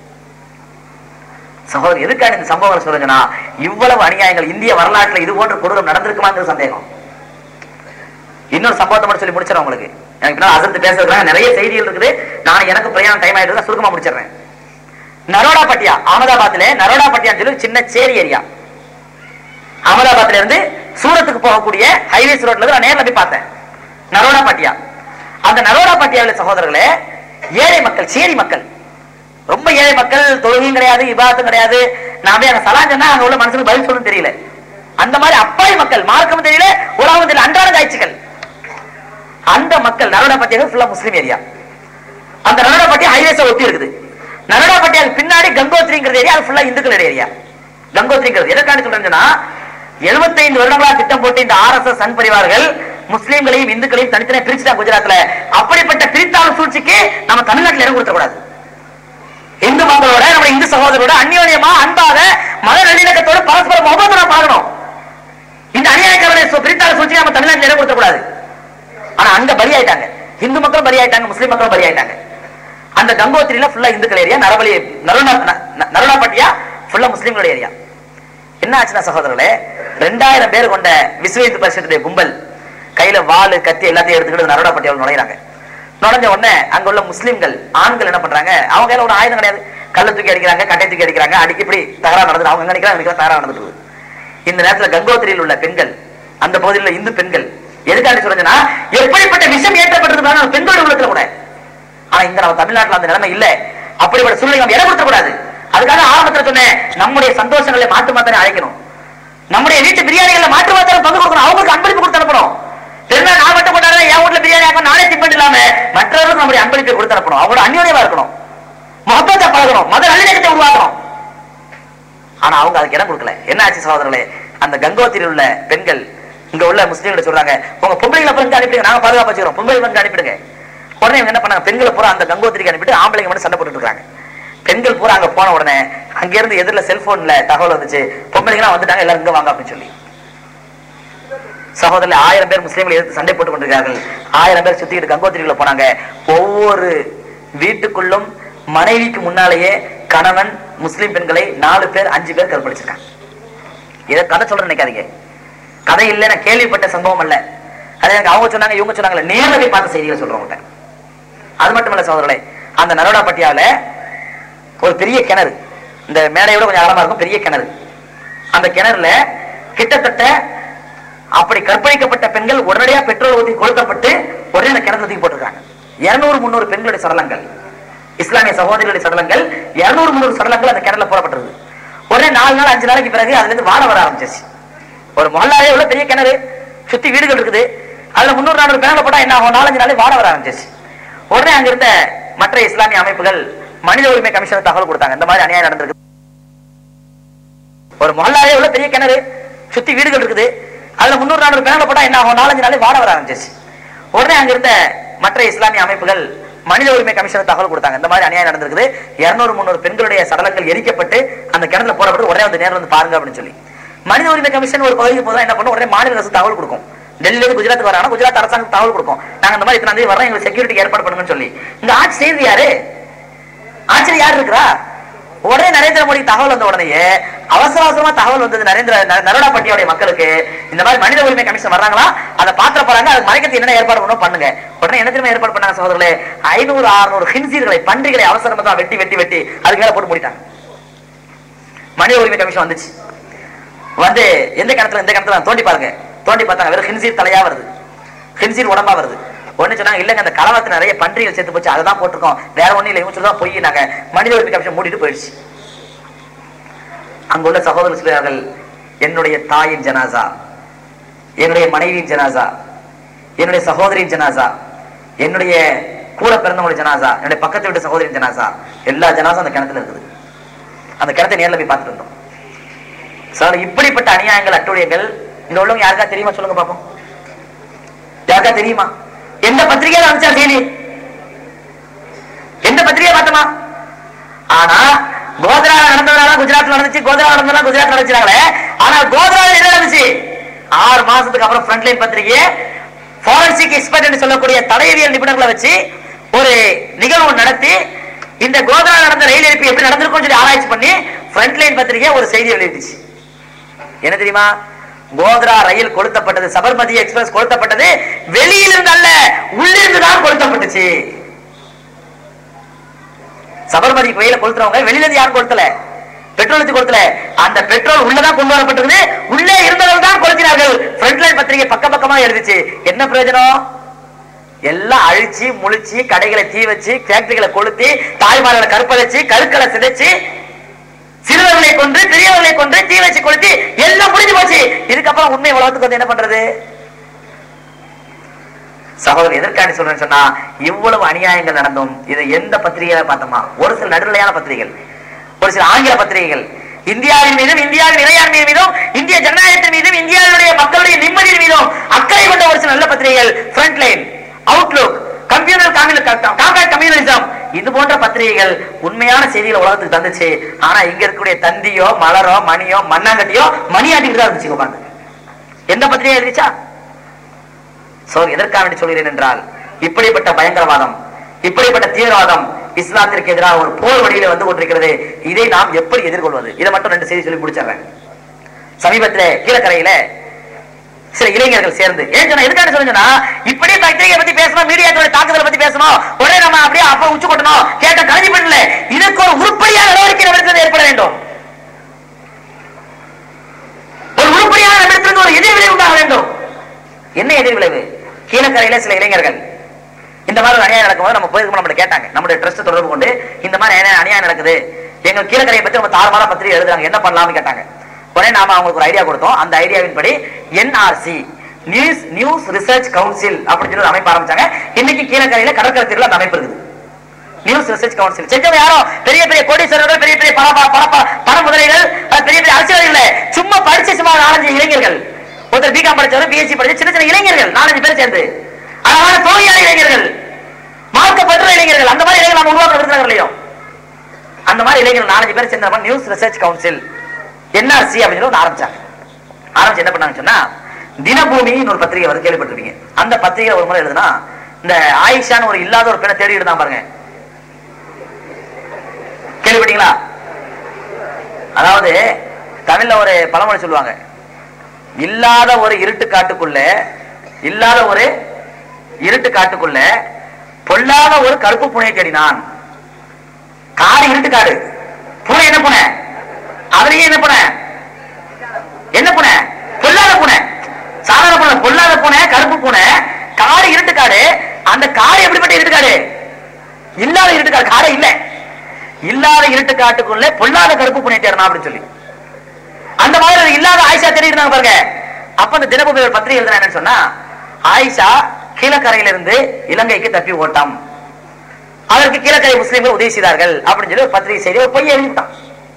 சகோதரர் எதுக்காக இந்த சம்பவங்களை சொல்லுங்கன்னா இவ்வளவு அநியாயங்கள் இந்திய வரலாற்றுல இது போன்ற கொடூரம் நடந்திருக்குமாங்கிற சந்தேகம் இன்னொரு சம்பவத்தை மட்டும் சொல்லி முடிச்சிடறேன் உங்களுக்கு எனக்கு பின்னால் அசத்து பேசுறதுக்காக நிறைய செய்திகள் இருக்குது நான் எனக்கு பிரயாணம் டைம் ஆயிட்டு சுருக்கமா முடிச்சிடுறேன் நரோடா பட்டியா அகமதாபாத்ல நரோடா பட்டியான்னு சொல்லி ஒரு சின்ன சேரி ஏரியா அகமதாபாத்ல இருந்து சூரத்துக்கு போகக்கூடிய ஹைவேஸ் ரோட்ல இருந்து நான் நேர்ல போய் பார்த்தேன் நரோடா பட்டியா அந்த நரோடா பட்டியாவில் சகோதரர்களே ஏழை மக்கள் சேரி மக்கள் ரொம்ப ஏழை மக்கள் தொழுகையும் கிடையாது விவாதத்தும் கிடையாது நான் போய் அங்க சலான் சொன்னா அங்க உள்ள மனுஷனுக்கு பதில் சொல்லணும் தெரியல அந்த மாதிரி அப்பாவி மக்கள் மார்க்கமும் தெரியல உலகமும் தெரியல அன்றாட காய்ச்சிகள் அந்த மக்கள் நரோடாப்பட்டியாக ஃபுல்லா முஸ்லீம் ஏரியா அந்த நரோடாப்பட்டி ஹைவேஸை ஒட்டி இருக்குது நரோடாப்பட்டியால் பின்னாடி கங்கோத்ரிங்கிறது ஏரியா அது ஃபுல்லா இந்துக்கள் ஏரியா கங்கோத்ரிங்கிறது எதற்கான சொல்றேன்னா 75 வருடங்களா திட்டம் போட்டு இந்த ஆர்எஸ்எஸ் சன் பரிவார்கள் முஸ்லீம்களையும் இந்துக்களையும் தனித்தனியா பிரிச்சுட்டாங்க குஜராத்ல அப்படிப்பட்ட பிரித்தாளும் சூழ்ச்சிக்கு நம்ம தமிழ்நாட்டில் இடம் கொடுக்க கூடாது இந்து மக்களோட நம்ம இந்து சகோதரோட அந்யோன்யமா அன்பாக மத நல்லிணக்கத்தோட பரஸ்பர முகமதுரா பார்க்கணும் இந்த அநியாயக்காரனை சு- பிரித்தாள சூழ்ச்சி நம்ம தமிழ்நாட்டில் இடம் கொடுக்க கூடாது ஆனா அங்க பலியாயிட்டாங்க இந்து மக்களும் பலியாயிட்டாங்க முஸ்லீம் மக்களும் பலியாயிட்டாங்க அந்த கங்கோத்திரியில ஃபுல்லா இந்துக்கள் ஏரியா நரபலி நருணா ந- நருணாப்பட்டியா ஃபுல்லா முஸ்லீம்களோட ஏரியா என்ன ஆச்சுன்னா சகோதரர்களே ரெண்டாயிரம் பேர் கொண்ட விஸ்வ இந்து பரிஷத்துடைய கும்பல் கையில வாளு கத்தி எல்லாத்தையும் எடுத்துக்கிட்டு நரோடாப்பட்டியாவில் நுழையிறாங்க நுழைஞ்ச உடனே அங்க உள்ள முஸ்லிம்கள் ஆண்கள் என்ன பண்றாங்க அவங்க கையில ஒரு ஆயுதம் கிடையாது கல்ல தூக்கி அடிக்கிறாங்க கட்டை தூக்கி அடிக்கிறாங்க அடிக்க இப்படி தகராறு நடந்தது அவங்க எங்க நினைக்கிறாங்க நினைக்கிற தகராறு நடந்துட்டு இருக்குது. இந்த நேரத்துல கங்கோத்திரியில் உள்ள பெண்கள் அந்த பகுதியில் உள்ள இந்து பெண்கள் எதுக்காண்டி சொல்றேன்னா எப்படிப்பட்ட விஷம் ஏற்றப்பட்டிருந்தாங்க அந்த பெண்களுடைய உள்ளத்துல கூட ஆனா இங்க நம்ம தமிழ்நாட்டுல அந்த நிலைமை இல்ல அப்படிப்பட்ட சூழ்நிலை நம்ம இடம் கொடுக்க கூடாது அதுக்காக ஆரம்பத்துல சொன்னேன் நம்முடைய சந்தோஷங்களை மாற்று மாத்தானே அழைக்கணும் நம்முடைய வீட்டு பிரியாணிகள்ல மாற்று மாத்தான பங்கு கொடுக்கணும் அவங்களுக்கு அன்பளிப்பு கொடுத்து அனுப்பணும் பெருநாள் நான் மட்டும் கொண்டாடுறேன் என் வீட்டுல பிரியாணி ஆகும் நானே தின்பண்டு இல்லாம மற்றவர்களுக்கு நம்முடைய அன்பளிப்பை கொடுத்து அனுப்பணும் அவங்களோட அந்யோன்யமா இருக்கணும் முகப்பத்தை பழகணும் மத நல்லிணக்கத்தை உருவாக்கணும் ஆனா அவங்க அதுக்கு இடம் கொடுக்கல என்ன ஆச்சு சகோதரர்களே அந்த கங்கோத்திரியில் உள்ள பெண்கள் இங்க உள்ள முஸ்லீம்களை சொல்றாங்க உங்க பொம்பளைங்களை அப்புறம் இங்க அனுப்பிடுங்க நாங்க பாதுகாப்பு வச்சுக்கிறோம் பொம்பளை வந்து அனுப்பிடுங்க உடனே இவங்க என்ன பண்ணாங்க பெண்களை பூரா அந்த கங்கோத்திரிக்கு அனுப்பிட்டு ஆம்பளைங்க மட்டும் சண்டை போட்டுட்டு இருக்காங்க பெண்கள் பூரா அங்க போன உடனே அங்க இருந்து எதிரில் செல்போன்ல தகவல் வந்துச்சு பொம்பளைங்களாம் வந்துட்டாங்க எல்லாரும் இங்க வாங்க அப்படின்னு சொல்லி சகோதரர் ஆயிரம் பேர் முஸ்லீம்களை எதிர்த்து சண்டை போட்டுக் கொண்டிருக்கிறார்கள் ஆயிரம் பேர் சுத்திக்கிட்டு கங்கோத்திரிக்குள்ள போனாங்க ஒவ்வொரு வீட்டுக்குள்ளும் மனைவிக்கு முன்னாலேயே கணவன் முஸ்லிம் பெண்களை நாலு பேர் அஞ்சு பேர் கற்பழிச்சிருக்காங்க இதை கதை சொல்றேன் நினைக்காதீங்க கதை இல்லை நான் கேள்விப்பட்ட சம்பவம் அல்ல அது எனக்கு அவங்க சொன்னாங்க இவங்க சொன்னாங்க நேர்ல போய் பார்த்த செய்திகளை சொல்றேன் உங்கள்கிட்ட அது மட்டும் இல்ல சகோதரர்களே அந்த நரோடாப்பட்டியால ஒரு பெரிய கிணறு இந்த மேடையோட கொஞ்சம் ஆழமா இருக்கும் பெரிய கிணறு அந்த கிணறுல கிட்டத்தட்ட அப்படி கற்பழிக்கப்பட்ட பெண்கள் உடனடியாக பெட்ரோல் ஊற்றி கொளுத்தப்பட்டு உடனே அந்த கிணத்துல தூக்கி போட்டிருக்காங்க இருநூறு முந்நூறு பெண்களுடைய சடலங்கள் இஸ்லாமிய சகோதரிகளுடைய சடலங்கள் இருநூறு முந்நூறு சடலங்கள் அந்த கிணறுல போடப்பட்டிருக்கு உடனே நாலு நாள் அஞ்சு நாளைக்கு பிறகு அதுல இருந்து வாட வர ஆரம்பிச்சிருச்சு ஒரு மொஹல்லாவே உள்ள பெரிய கிணறு சுத்தி வீடுகள் இருக்குது அதுல முன்னூறு நானூறு பேனல போட்டா என்ன ஆகும் நாலஞ்சு நாளே வாட வர ஆரம்பிச்சிருச்சு உடனே அங்க இருந்த மற்ற இஸ்லாமிய அமைப்புகள் மனித உரிமை கமிஷன் தகவல் கொடுத்தாங்க இந்த மாதிரி அநியாயம் நடந்திருக்கு ஒரு மொஹல்லாவே உள்ள பெரிய கிணறு சுத்தி வீடுகள் இருக்குது அதுல முன்னூறு நானூறு பேனல போட்டா என்ன ஆகும் நாலஞ்சு நாளே வாட வர ஆரம்பிச்சிருச்சு உடனே அங்க இருந்த மற்ற இஸ்லாமிய அமைப்புகள் மனித உரிமை கமிஷன் தகவல் கொடுத்தாங்க இந்த மாதிரி அநியாயம் நடந்திருக்குது இருநூறு முந்நூறு பெண்களுடைய சடலங்கள் எரிக்கப்பட்டு அந்த கிணத்துல போடப்பட்டு உடனே வந்து நேரம் வந்து பாருங்க அப்படின்னு சொல்லி மனித உரிமை கமிஷன் ஒரு பகுதிக்கு போதும் என்ன பண்ணும் உடனே மாநில அரசு தகவல் கொடுக்கும் டெல்லியில இருந்து குஜராத் வராங்க குஜராத் அரசாங்கம் தகவல் கொடுக்கும் நாங்க இந்த மாதிரி இத்தனை தேதி வரோம் எங்களுக்கு செக்யூரிட்டி ஏற்பாடு பண்ணுங்கன்னு சொல்லி இந்த ஆட்சி செய்யறது யாரு ஆட்சியில் யார் இருக்கிறா உடனே நரேந்திர மோடி தகவல் வந்த உடனேயே அவசர அவசரமா தகவல் வந்தது நரேந்திர ந- நரோடாப்பட்டியோட மக்களுக்கு இந்த மாதிரி மனித உரிமை கமிஷன் வர்றாங்களா அதை பாத்திர போறாங்க அதுக்கு மறைக்கிறது என்ன ஏற்பாடு பண்ணணும் பண்ணுங்க உடனே என்ன தெரியுமா ஏற்பாடு பண்ணாங்க சகோதரர்களே ஐநூறு அறுநூறு ஹின்சீர்களை பன்றிகளை அவசரமா தான் வெட்டி வெட்டி வெட்டி அதுக்கு மேல போட்டு மூடிட்டாங்க மனித உரிமை கமிஷன் வந்துச்சு வந்து எந்த கிணத்துல எந்த கிணத்துல தோண்டி பாருங்க தோண்டி பார்த்தாங்க வெறும் ஹின்சீர் தலையா வருது ஹின்சீர் உடம்பா வருது ஒண்ணு சொன்னாங்க இல்லங்க அந்த கலவரத்துல நிறைய பன்றிகள் சேர்த்து போச்சு அதை தான் போட்டிருக்கோம் வேற ஒண்ணும் இல்லை இவங்க சொல்லுதான் பொய் நாங்க மனித உரிமை கமிஷன் மூடிட்டு போயிடுச்சு அங்குள்ள சகோதரர் சொல்கிறார்கள் என்னுடைய தாயின் ஜனாசா என்னுடைய மனைவியின் ஜனாசா என்னுடைய சகோதரியின் ஜனாசா என்னுடைய கூட பிறந்தவங்களுடைய ஜனாசா என்னுடைய பக்கத்து வீட்டு சகோதரியின் ஜனாசா எல்லா ஜனாசா அந்த கிணத்துல இருக்குது அந்த கிணத்தை நேர்ல போய் பார்த்துட்டு வந்தோம் சார் இப்படிப்பட்ட அநியாயங்கள் அட்டுழியங்கள் இங்க உள்ளவங்க யாருக்கா தெரியுமா சொல்லுங்க பாப்போம் யாருக்கா தெரியுமா எந்த பத்திரிகையில வந்துச்சா செய்தி எந்த பத்திரிகை பார்த்தோமா ஆனா கோத்ரா நடந்ததுனால குஜராத்ல நடந்துச்சு கோத்ரா நடந்ததுனால குஜராத் நடந்துச்சாங்களே ஆனா கோத்ரால என்ன நடந்துச்சு ஆறு மாசத்துக்கு அப்புறம் ஃப்ரண்ட்லைன் பத்திரிகையை ஃபாரன்சிக் எக்ஸ்பர்ட் என்று சொல்லக்கூடிய தடயவியல் நிபுணர்களை வச்சு ஒரு நிகழ்வு நடத்தி இந்த கோத்ரா நடந்த ரயில் இழப்பு எப்படி நடந்திருக்கும் சொல்லி ஆராய்ச்சி பண்ணி ஃப்ரண்ட்லைன் பத்திரிகை ஒரு செய்தி வெளியிட்டுச்சு என்ன தெரியுமா கோத்ரா ரயில் கொளுத்தப்பட்டது சபர்மதி எக்ஸ்பிரஸ் கொளுத்தப்பட்டது வெளியிலிருந்து அல்ல உள்ளிருந்து தான் கொளுத்தப்பட்டுச்சு சபர்மதி கோயில கொளுத்துறவங்க வெளியில இருந்து யாரும் கொளுத்தல பெட்ரோல் வச்சு கொளுத்தல அந்த பெட்ரோல் உள்ளதான் கொண்டு வரப்பட்டது உள்ளே இருந்தவர்கள் தான் கொளுத்தினார்கள் ஃப்ரண்ட்லைன் பத்திரிகை பக்க பக்கமா எழுதிச்சு என்ன பிரயோஜனம் எல்லாம் அழிச்சு முழிச்சு கடைகளை தீ வச்சு ஃபேக்டரிகளை கொளுத்தி தாய்மார்களை கற்பழிச்சு கருக்களை சிதைச்சு சிறுவர்களை கொண்டு பெரியவர்களை கொண்டு தீ வச்சு கொளுத்தி எல்லாம் முடிஞ்சு போச்சு இதுக்கப்புறம் உண்மை உலகத்துக்கு வந்து என்ன பண்றது சகோதரர் எதற்காண்டி சொல்றேன்னு சொன்னா இவ்வளவு அநியாயங்கள் நடந்தும் இதை எந்த பத்திரிகையில பார்த்தோமா ஒரு சில நடுநிலையான பத்திரிகைகள் ஒரு சில ஆங்கில பத்திரிகைகள் இந்தியாவின் மீதும் இந்தியாவின் இறையாண்மை மீதும் இந்திய ஜனநாயகத்தின் மீதும் இந்தியாவுடைய மக்களுடைய நிம்மதியின் மீதும் அக்கறை கொண்ட ஒரு சில நல்ல பத்திரிகைகள் frontline outlook computer contract communalism இது போன்ற பத்திரிகைகள் உண்மையான செய்திகளை உலகத்துக்கு தந்துச்சு ஆனா இங்க இருக்கக்கூடிய தந்தியோ மலரோ மணியோ மண்ணாங்கட்டியோ மணி ஆட்டிட்டு தான் இருந்துச்சு உட்காந்து எந்த பத்திரிகை எழுதிச்சா சோ எதற்காக வேண்டி சொல்கிறேன் என்றால் இப்படிப்பட்ட பயங்கரவாதம் இப்படிப்பட்ட தீவிரவாதம் இஸ்லாத்திற்கு எதிராக ஒரு போர் வழியில வந்து கொண்டிருக்கிறது இதை நாம் எப்படி எதிர்கொள்வது இதை மட்டும் ரெண்டு செய்தி சொல்லி முடிச்சிடுறேன் சமீபத்திலே கீழக்கரையில சில இளைஞர்கள் சேர்ந்து ஏன் சொன்னா எதுக்காக சொல்லுங்கன்னா இப்படியே பத்திரிகை பத்தி பேசணும் மீடியாக்களோட தாக்குதலை பத்தி பேசணும் உடனே நம்ம அப்படியே அப்ப உச்சு கொட்டணும் கேட்ட கல்வி பண்ணல இதுக்கு ஒரு உருப்படியான நடவடிக்கை நம்மிடத்தில் ஏற்பட வேண்டும் ஒரு உருப்படியான நம்மிடத்திலிருந்து ஒரு எதிர்வினை உண்டாக வேண்டும் என்ன எதிர்விளைவு கீழக்கரையில சில இளைஞர்கள் இந்த மாதிரி ஒரு அநியாயம் நடக்கும்போது நம்ம போயிருக்கும் நம்மள கேட்டாங்க நம்மளுடைய ட்ரஸ்ட் தொடர்பு கொண்டு இந்த மாதிரி அநியாயம் அநியாயம் நடக்குது எங்க கீழக்கரையை பத்தி நம்ம தாறுமாறா பத்திரிகை எழுதுறாங்க என்ன பண்ணலாம்னு கேட்டாங்க உடனே நாம அவங்களுக்கு ஒரு ஐடியா கொடுத்தோம் அந்த ஐடியாவின் படி NRC news news research council அப்படின்னு சொல்லி ஒரு அமைப்பு ஆரம்பிச்சாங்க இன்னைக்கு கீழக்கரையில கடற்கரை தெருல அந்த அமைப்பு இருக்குது நியூஸ் ரிசர்ச் கவுன்சில் செஞ்சவங்க யாரோ பெரிய பெரிய கோடீஸ்வரர்கள் பெரிய பெரிய பண பண- பண பண- பண முதலைகள் அஹ் பெரிய பெரிய அரசியல்வாதிகள் சும்மா படிச்சு சும்மா நாலஞ்சு இளைஞர்கள் ஒருத்தர் பிகாம் படிச்சவர் பிஎஸ்சி படிச்ச சின்ன சின்ன இளைஞர்கள் நாலஞ்சு பேர் சேர்ந்து அழகான தோழியான இளைஞர்கள் மார்க்கப்பட்ட இளைஞர்கள் அந்த மாதிரி இளைஞர்கள் நம்ம உருவாக்க விருதுநகர்லையோ அந்த மாதிரி இளைஞர்கள் நாலஞ்சு பேர் சேர்ந்த நியூஸ் ரிசர்ச் கவுன்சில் என்ஆர்சி அப்படின்னு சொல்லி ஒண்ணு ஆரம்பிச்சாங்க ஆரம்பிச்சு என்ன பண்ணாங்கன்னு சொன்னா தினபூமின்னு ஒரு பத்திரிகை வந்து கேள்விப்பட்டிருப்பீங்க அந்த பத்திரிகை ஒரு முறை எழுதுனா இந்த ஆயிஷான்னு ஒரு இல்லாத ஒரு பெண்ணை தேடி இருந்தான் பாருங்க கேள்விப்பட்டீங்களா அதாவது தமிழ்ல ஒரு பழமொழி சொல்லுவாங்க இல்லாத ஒரு இருட்டு காட்டுக்குள்ள இல்லாத ஒரு இருட்டு காட்டுக்குள்ள பொல்லாத ஒரு கருப்பு பூனையை தேடினான் காடு இருட்டு காடு பூனை என்ன பூனை அதுலயே என்ன பூனை என்ன பூனை பொல்லாத பூனை சாதாரண பூனை பொல்லாத பூனை கருப்பு பூனை காடு இருட்டு காடு அந்த காடு எப்படிப்பட்ட இருட்டு காடு இல்லாத இருட்டு காடு காடே இல்ல இல்லாத இருட்டு காட்டுக்குள்ள பொல்லாத கருப்பு பூனை தேடணும் அப்படின்னு சொல்லி அந்த மாதிரி ஒரு இல்லாத ஆயிஷா தேடி இருந்தாங்க பாருங்க அப்ப அந்த தினபூமி ஒரு பத்திரிகை எழுதுனா என்னன்னு சொன்னா ஆயிஷா கீழக்கரையில இருந்து இலங்கைக்கு தப்பி ஓட்டம் அதற்கு கீழக்கரை முஸ்லீம்கள் உதவி செய்தார்கள் அப்படின்னு சொல்லி ஒரு பத்திரிகை செய்தி ஒரு பொய்யை எழுதிட்டான்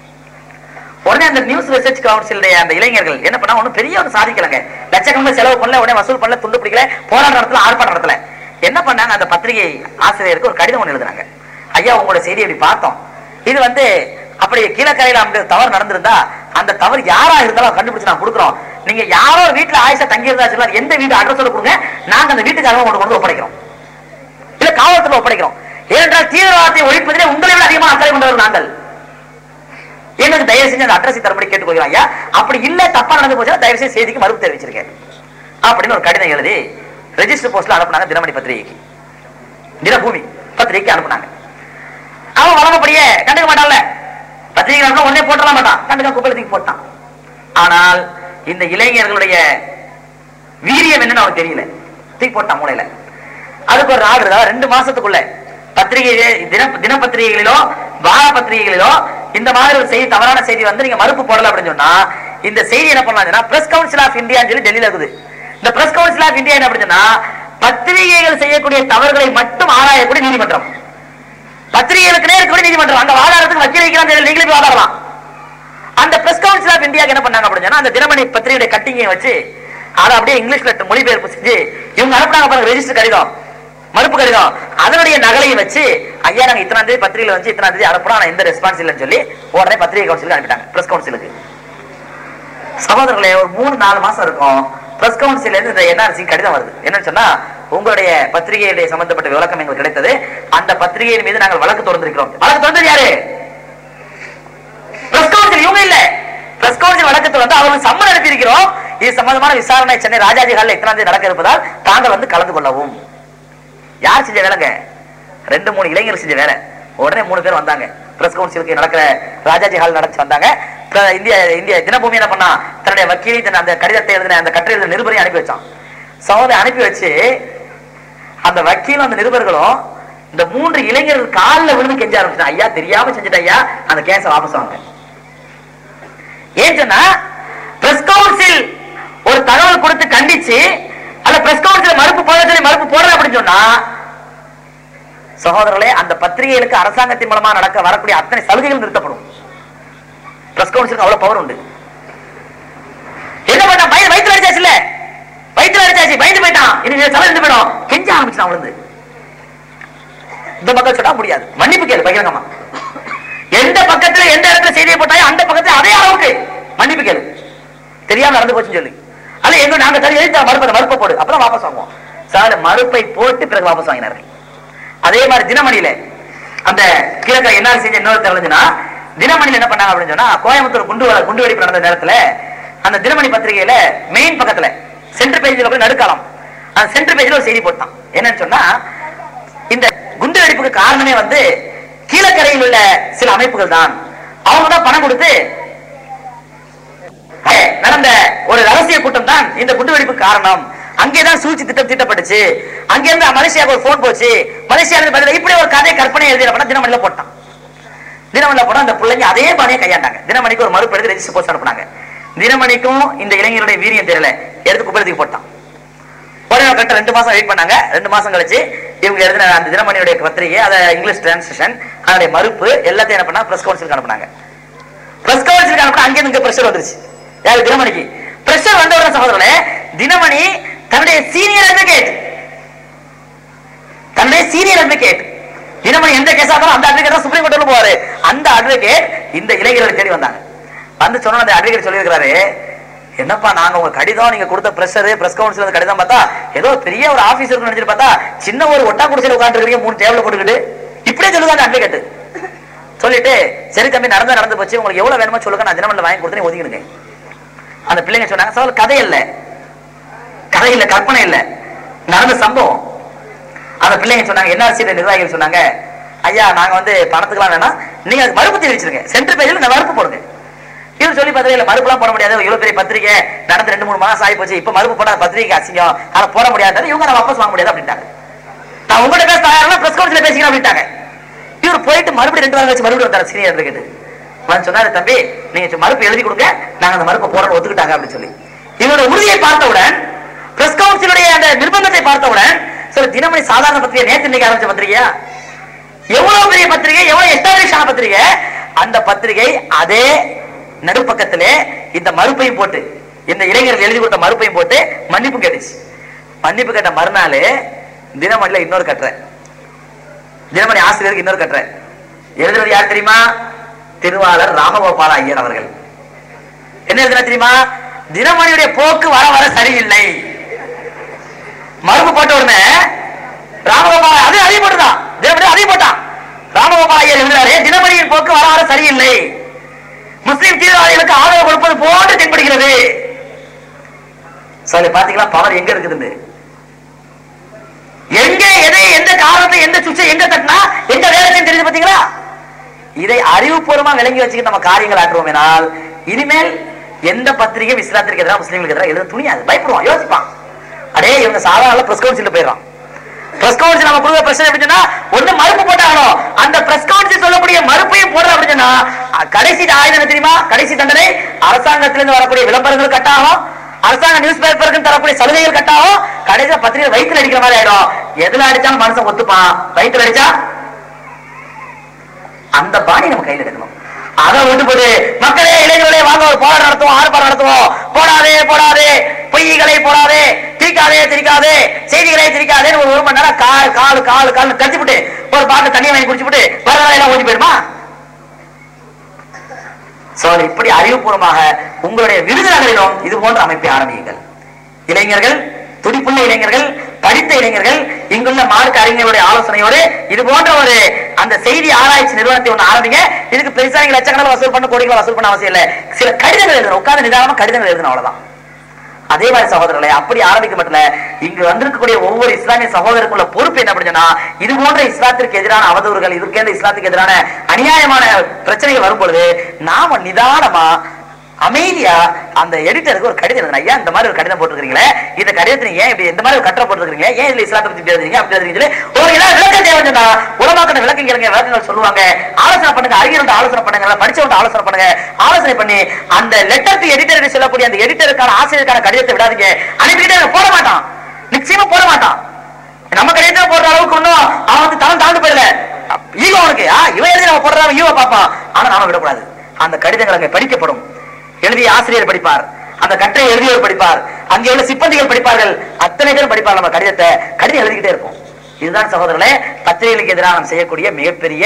உடனே அந்த நியூஸ் ரிசர்ச் கவுன்சிலுடைய அந்த இளைஞர்கள் என்ன பண்ணா ஒண்ணும் பெரிய ஒரு சாதிக்கலங்க லட்சக்கணக்கில் செலவு பண்ணல உடனே வசூல் பண்ணல துண்டு பிடிக்கல போராட்டம் நடத்தல ஆர்ப்பாட்டம் நடத்தல என்ன பண்ணாங்க அந்த பத்திரிகை ஆசிரியருக்கு ஒரு கடிதம் ஒன்று எழுதுனாங்க ஐயா உங்களோட செய்தி இப்படி பார்த்தோம் இது வந்து அப்படி கீழக்கரையில அப்படி ஒரு தவறு நடந்திருந்தா அந்த தவறு யாரா இருந்தாலும் கண்டுபிடிச்சு நான் கொடுக்குறோம் நீங்க யாரோ ஒரு வீட்டுல ஆயிஷா தங்கி இருந்தா சொல்லலாம் எந்த வீட்டு அட்ரஸ் கொடுங்க நாங்க அந்த வீட்டுக்காரங்க கொண்டு கொண்டு ஒப்படைக்கிறோம் இல்ல காவல்துறை ஒப்படைக்கிறோம் ஏனென்றால் தீவிரவாதத்தை ஒழிப்பதிலே உங்களை விட அதிகமாக அக்கறை கொண்டவர்கள் நாங்கள் எங்களுக்கு தயவு செஞ்சு அந்த அட்ரஸ் தரப்படி கேட்டுக்கொள்கிறோம் ஐயா அப்படி இல்ல தப்பா நடந்து போச்சுன்னா தயவு செய்து செய்திக்கு மறுப்பு தெரிவிச்சிருக்கேன் அப்படின்னு ஒரு கடிதம் எழுதி ரெஜிஸ்டர் போஸ்ட்ல அனுப்புனாங்க தினமணி பத்திரிகைக்கு தினபூமி பத்திரிகைக்கு அனுப்புனாங்க அவன் வழங்கப்படியே கண்டுக்க மாட்டான்ல பத்திரிகை அனுப்பினா உடனே போட்டலாம் மாட்டான் கண்டுக்க குப்பையில தூக்கி போட்டான் ஆனால் இந்த இளைஞர்களுடைய வீரியம் என்னன்னு அவனுக்கு தெரியல தூக்கி போட்டான் மூளையில அதுக்கு ஒரு ஆர்டர் தான் ரெண்டு மாசத்துக்குள்ள பத்திரிகை தின தினப்பத்திரிகைகளிலோ வார பத்திரிகைகளிலோ இந்த மாதிரி ஒரு செய்தி தவறான செய்தி வந்து நீங்க மறுப்பு போடல அப்படின்னு சொன்னா இந்த செய்தி என்ன பண்ணலாம் பிரஸ் கவுன்சில் ஆஃப் இந்தியான்னு சொல்லி டெல்லியில இருக்குது இந்த பிரஸ் கவுன்சில் ஆஃப் இந்தியா என்ன அப்படின்னு சொன்னா பத்திரிகைகள் செய்யக்கூடிய தவறுகளை மட்டும் ஆராயக்கூடிய நீதிமன்றம் பத்திரிகைகளுக்கு இருக்கக்கூடிய நீதிமன்றம் அங்க வாதாடுறதுக்கு வக்கீல் வைக்கிறான் நீங்களே போய் வாதாடலாம் அந்த பிரஸ் கவுன்சில் ஆஃப் இந்தியா என்ன பண்ணாங்க அப்படின்னு சொன்னா அந்த தினமணி பத்திரிகையுடைய கட்டிங்கை வச்சு அதை அப்படியே இங்கிலீஷ்ல மொழிபெயர்ப்பு செஞ்சு இவங்க அனுப்புனாங்க பாருங்க ரெஜிஸ்டர் கடிதம் மறுப்பு கடிதம் அதனுடைய நகலையை வச்சு ஐயா நாங்க இத்தனாம் தேதி பத்திரிகையில வந்து இத்தனாம் தேதி அனுப்புறோம் ஆனா எந்த ரெஸ்பான்ஸ் இல்லைன்னு சொல்லி உடனே பத்திரிகை கவுன்சிலுக்கு அனுப்பிட்டாங்க பிரஸ் கவுன்சிலுக்கு சகோதரர்களே ஒரு மூணு நாலு மாசம் இருக்கும் பிரஸ் கவுன்சில இருந்து இந்த என்ஆர்சி கடிதம் வருது என்னன்னு சொன்னா உங்களுடைய பத்திரிகையுடைய சம்பந்தப்பட்ட விளக்கம் எங்களுக்கு கிடைத்தது அந்த பத்திரிகையின் மீது நாங்கள் வழக்கு தொடர்ந்திருக்கிறோம் வழக்கு தொடர்ந்தது யாரு பிரஸ் கவுன்சில் இவங்க இல்ல பிரஸ் கவுன்சில் வழக்கு தொடர்ந்து அவர்களுக்கு சம்மன் அனுப்பியிருக்கிறோம் இது சம்பந்தமான விசாரணை சென்னை ராஜாஜி ஹாலில் எத்தனாம் தேதி நடக்க இருப்பதால் தாங்கள் வந்து கலந்து கொள்ளவும் யார் செஞ்ச வேலைங்க ரெண்டு மூணு இளைஞர் செஞ்ச வேலை உடனே மூணு பேர் வந்தாங்க பிரஸ் கவுன்சிலுக்கு நடக்கிற ராஜாஜி ஹால் நடத்தி வந்தாங்க பிர- இந்திய இந்திய தினபூமி என்ன பண்ணா தன்னுடைய வக்கீலை தன் அந்த கடிதத்தை எழுதின அந்த கட்டுரை எழுதின நிருபரையும் அனுப்பி வச்சான் சகோதரி அனுப்பி வச்சு அந்த வக்கீலும் அந்த நிருபர்களும் இந்த மூன்று இளைஞர்கள் காலில் விழுந்து கெஞ்ச ஆரம்பிச்சான் ஐயா தெரியாம செஞ்சுட்ட ஐயா அந்த கேஸை வாபஸ் வாங்க ஏன் சொன்னா பிரஸ் கவுன்சில் ஒரு தகவல் கொடுத்து கண்டிச்சு அந்த பிரஸ் கவுன்சில் மறுப்பு போட சொல்லி மறுப்பு போடுற அப்படின்னு சொன்னா சகோதரர்களே அந்த பத்திரிகைகளுக்கு அரசாங்கத்தின் மூலமா நடக்க வரக்கூடிய அத்தனை சலுகைகள் நிறுத்தப்படும் பிரஸ் கவுன்சிலுக்கு அவ்வளவு பவர் உண்டு என்ன பண்ண பய வயிற்றுல அடிச்சாச்சுல வயிற்றுல அடிச்சாச்சு பயந்து போயிட்டான் இனி தலை இருந்து போயிடும் கெஞ்ச ஆரம்பிச்சான் விழுந்து இந்த மக்கள் சொன்னா முடியாது மன்னிப்பு கேளு பகிரங்கமா எந்த பக்கத்துல எந்த இடத்துல செய்தியை போட்டாயோ அந்த பக்கத்துல அதே அளவுக்கு மன்னிப்பு கேளு தெரியாம நடந்து போச்சுன்னு சொல்லி அல்ல எங்க நாங்க சரி எழுதி மறுப்பை மறுப்பை போடு அப்புறம் வாபஸ் வாங்குவோம் சார் மறுப்பை போட்டு பிறகு வாபஸ் வாங்கினார்கள் அதே மாதிரி தினமணியில அந்த கிழக்க என்ன செஞ்ச இன்னொரு தெரிஞ்சுன்னா தினமணியில என்ன பண்ணாங்க அப்படின்னு சொன்னா கோயம்புத்தூர் குண்டு வ- குண்டு வெடிப்பு நடந்த நேரத்துல அந்த தினமணி பத்திரிகையில மெயின் பக்கத்துல சென்டர் பேஜ்ல போய் நடுக்காலம் அந்த சென்டர் பேஜ்ல ஒரு செய்தி போட்டான் என்னன்னு சொன்னா இந்த குண்டு வெடிப்புக்கு காரணமே வந்து கீழக்கரையில் உள்ள சில அமைப்புகள் தான் அவங்க தான் பணம் கொடுத்து அஹ், நடந்த ஒரு ரகசிய கூட்டம் தான் இந்த குண்டு வெடிப்பு காரணம் அங்கேதான் சூழ்ச்சி திட்டம் தீட்டப்பட்டுச்சு அங்கிருந்து மலேசியாவுக்கு ஒரு போன் போச்சு மலேசியால இருந்து பதிலா இப்படி ஒரு கதை கற்பனை எழுதின படம் தினமணில போட்டான் தினமணில போனா அந்த பிள்ளைங்க அதே பாணியை கையாண்டாங்க தினமணிக்கு ஒரு மறுப்பு எழுதி ரெஜிஸ்டர் போஸ்ட் அனுப்புனாங்க தினமணிக்கும் இந்த இளைஞருடைய வீரியம் தெரியல எடுத்து குப்பைக்கு போட்டான் உடனே கட்ட ரெண்டு மாசம் வெயிட் பண்ணாங்க ரெண்டு மாசம் கழிச்சு இவங்க எழுதின அந்த தினமணியுடைய பத்திரிகை அதை இங்கிலீஷ் டிரான்ஸ்லேஷன் அதனுடைய மறுப்பு எல்லாத்தையும் என்ன பண்ணா பிரஸ் கவுன்சிலுக்கு அனுப்புனாங்க பிரஸ் கவுன்சிலுக்கு அனுப்பினா அங்கே இங்க பிரஷர் வந்துருச்சு யாரு தினமணிக்கு பிரஷர் வந்த உடனே சகோதரர்களே தினமணி தன்னுடைய சீனியர் அட்வொகேட் தன்னுடைய சீனியர் அட்வொகேட் தினமணி எந்த கேஸா இருந்தாலும் அந்த அட்வொகேட் தான் சுப்ரீம் கோர்ட்ல போவாரு அந்த அட்வொகேட் இந்த இளைஞர்களை தேடி வந்தாங்க வந்து சொன்ன அந்த அட்வொகேட் சொல்லியிருக்கிறாரு என்னப்பா நாங்க உங்க கடிதம் நீங்க கொடுத்த பிரஷர் பிரஸ் கவுன்சில் கடிதம் பார்த்தா ஏதோ பெரிய ஒரு ஆபீஸ் இருக்கு நினைச்சிட்டு பார்த்தா சின்ன ஒரு ஒட்டா குடிசையில் உட்காந்துருக்கீங்க மூணு டேபிள் போட்டுக்கிட்டு இப்படியே சொல்லுங்க அந்த அட்வொகேட் சொல்லிட்டு சரி தம்பி நடந்து நடந்து போச்சு உங்களுக்கு எவ்வளவு வேணுமோ சொல்லுங்க நான் தினமணில வாங்கி கொடுத்து ஒதுங்கிடுங்க அந்த பிள்ளைங்க சொன்னாங்க சார் கதை இல்ல கதை இல்ல கற்பனை இல்ல நடந்த சம்பவம் அந்த பிள்ளைங்க சொன்னாங்க என்ஆர்சி நிர்வாகிகள் சொன்னாங்க ஐயா நாங்க வந்து பணத்துக்குலாம் வேணாம் நீங்க அதுக்கு மறுப்பு தெரிவிச்சிருங்க சென்டர் பேஜில் இந்த மறுப்பு போடுங்க இவர் சொல்லி பார்த்தா இல்ல மறுப்புலாம் போட முடியாது இவ்வளவு பெரிய பத்திரிக்கை நடந்து ரெண்டு மூணு மாசம் ஆகி போச்சு இப்ப மறுப்பு போட்டா பத்திரிக்கை அசிங்கம் அதை போட முடியாது இவங்க நான் வாபஸ் வாங்க முடியாது அப்படின்ட்டாங்க நான் உங்கள்கிட்ட பேச தயாரா பிரஸ் கவுன்சில பேசிக்கிறேன் அப்படின்ட்டாங்க இவர் போயிட்டு மறுபடியும் ரெண்டு வாரம் கழிச்சு மறுபடியும் வந்தார் சீனியர் கேட்டு வந்து சொன்னாரு தம்பி நீங்க சு- மறுப்பு எழுதி கொடுங்க நாங்க அந்த மறுப்பை போறோம் ஒத்துக்கிட்டாங்க அப்படின்னு சொல்லி இவரோட உறுதியை பார்த்தவுடன் பிரஸ் கவுன்சிலுடைய அந்த நிர்பந்தத்தை பார்த்தவுடன் சில தினமணி சாதாரண பத்திரிகை நேற்று இன்னைக்கு ஆரம்பிச்ச பத்திரிகையா எவ்வளவு பெரிய பத்திரிகை எவ்வளவு எஸ்டாப்ளிஷ் ஆன பத்திரிகை அந்த பத்திரிகை அதே நடுப்பக்கத்திலே இந்த மறுப்பையும் போட்டு இந்த இளைஞர்கள் எழுதி கொடுத்த மறுப்பையும் போட்டு மன்னிப்பு கேட்டுச்சு மன்னிப்பு கேட்ட மறுநாள் தினமணில இன்னொரு கட்டுரை தினமணி ஆசிரியருக்கு இன்னொரு கட்டுரை எழுதுறது யார் தெரியுமா திருவாளர் ராமகோபால ஐயர் அவர்கள் என்ன எழுதுனா தெரியுமா தினமணியுடைய போக்கு வர வர சரியில்லை மறுப்பு போட்ட உடனே ராமகோபால அது அதே போட்டுதான் தினமணி அதே போட்டான் ராமகோபால ஐயர் எழுதுறாரு தினமணியின் போக்கு வர வர சரியில்லை முஸ்லிம் தீவிரவாதிகளுக்கு ஆதரவு கொடுப்பது போன்று தென்படுகிறது சொல்லி பாத்தீங்களா பவர் எங்க இருக்குதுன்னு எங்க எதை எந்த காரணத்தை எந்த சுவிட்சை எங்க தட்டினா எங்க வேலை செய்யும் தெரியுது பாத்தீங்களா இதை அறிவுபூர்வமா விளங்கி வச்சுக்கிட்டு நம்ம காரியங்கள் ஆற்றுவோமேனால் இனிமேல் எந்த பத்திரிகை இஸ்லாத்திற்கு எதிராக முஸ்லீம்களுக்கு எதிராக எழுத துணியாது பயப்படுவான் யோசிப்பான் அடே இவங்க சாதாரண பிரஸ் கவுன்சில் போயிடறான் பிரஸ் கவுன்சில் நம்ம கொடுக்குற பிரச்சனை எப்படி சொன்னா ஒண்ணு மறுப்பு போட்டாகணும் அந்த பிரஸ் கவுன்சில் சொல்லக்கூடிய மறுப்பையும் போடுற அப்படின்னு சொன்னா அஹ், கடைசி ஆயுதம் என்ன தெரியுமா கடைசி தண்டனை அரசாங்கத்திலிருந்து வரக்கூடிய விளம்பரங்கள் கட்டாகும் அரசாங்க நியூஸ் பேப்பருக்கு தரக்கூடிய சலுகைகள் கட்டாகும் கடைசியா பத்திரிகை வயிற்றுல அடிக்கிற மாதிரி ஆயிடும் எதுல அடிச்சாலும் மனுஷன் ஒத்துப்பான் வயிற்றுல அடிச்சா அந்த பாணி நம்ம கையில் எடுக்கணும் அதை விட்டு போது மக்களே இளைஞர்களே வாங்க ஒரு போராட்டம் நடத்துவோம் ஆர்ப்பாட்டம் நடத்துவோம் போடாதே போடாதே பொய்களை போடாதே திரிக்காதே திரிக்காதே செய்திகளை திரிக்காதே ஒரு ஒரு மணி நேரம் கால் கால் காலு காலு காலு கழிச்சு விட்டு ஒரு பாட்டில் தண்ணியை வாங்கி குடிச்சு விட்டு வர வேலையெல்லாம் ஓடி போயிடுமா சோ இப்படி அறிவுபூர்வமாக உங்களுடைய விருதுநகரிலும் இது போன்ற அமைப்பை ஆரம்பியுங்கள் இளைஞர்கள் துடிப்புள்ள இளைஞர்கள் படித்த இளைஞர்கள் இங்குள்ள மார்க்க அறிஞர்களுடைய ஆலோசனையோடு இது போன்ற ஒரு அந்த செய்தி ஆராய்ச்சி நிறுவனத்தை ஒண்ணு ஆரம்பிங்க இதுக்கு பெருசா நீங்க லட்சக்கணக்கில் வசூல் பண்ண கோடிகளை வசூல் பண்ண அவசியம் இல்லை சில கடிதங்கள் எழுதணும் உட்கார்ந்து நிதானமா கடிதங்கள் எழுதணும் அவ்வளவுதான் அதே மாதிரி சகோதரர்களே அப்படி ஆரம்பிக்க மட்டும் இல்ல, இங்கு வந்திருக்கக்கூடிய ஒவ்வொரு இஸ்லாமிய சகோதரருக்குள்ள பொறுப்பு என்ன அப்படின்னா இது போன்ற இஸ்லாத்திற்கு எதிரான அவதூறுகள் இதுக்கேந்த இஸ்லாத்துக்கு எதிரான அநியாயமான பிரச்சனைகள் வரும் பொழுது நாம நிதானமா அமைதியா அந்த எடிட்டருக்கு ஒரு கடிதம் எழுதணும் ஐயா இந்த மாதிரி ஒரு கடிதம் போட்டுருக்கீங்களே இந்த கடிதத்தை நீங்க ஏன் இப்படி இந்த மாதிரி ஒரு கட்டுரை போட்டுருக்கீங்க ஏன் இதுல இஸ்லாத்தை பத்தி இப்படி எழுதுறீங்க அப்படி எழுதுறீங்க ஒரு ஏதாவது விளக்கம் தேவைன்னா உலமாக்கின விளக்கம் கேளுங்க விளக்கங்கள் சொல்லுவாங்க ஆலோசனை பண்ணுங்க அறிஞர்கிட்ட ஆலோசனை பண்ணுங்க படிச்சவங்க ஆலோசனை பண்ணுங்க ஆலோசனை பண்ணி அந்த லெட்டர் டு எடிட்டர் சொல்லக்கூடிய அந்த எடிட்டருக்கான ஆசிரியருக்கான கடிதத்தை விடாதீங்க அனுப்பிக்கிட்டே அவன் போட மாட்டான் நிச்சயமா போட மாட்டான் நம்ம கடிதத்தை போடுற அளவுக்கு ஒண்ணும் அவன் வந்து தரம் தாழ்ந்து போயிடல ஈகோ அவனுக்கு ஆ, இவன் எழுதி நம்ம போடுறான் ஈகோ பார்ப்பான் ஆனா நாம விடக்கூடாது அந்த கடிதங்கள் அங்கே படிக்கப்படும் எழுதிய ஆசிரியர் படிப்பார் அந்த கட்டுரை எழுதியவர் படிப்பார் அங்கே உள்ள சிப்பந்திகள் படிப்பார்கள் அத்தனை பேரும் படிப்பார் நம்ம கடிதத்தை கடிதம் எழுதிக்கிட்டே இருப்போம் இதுதான் சகோதரர்களே பத்திரிகைகளுக்கு எதிராக நாம் செய்யக்கூடிய மிகப்பெரிய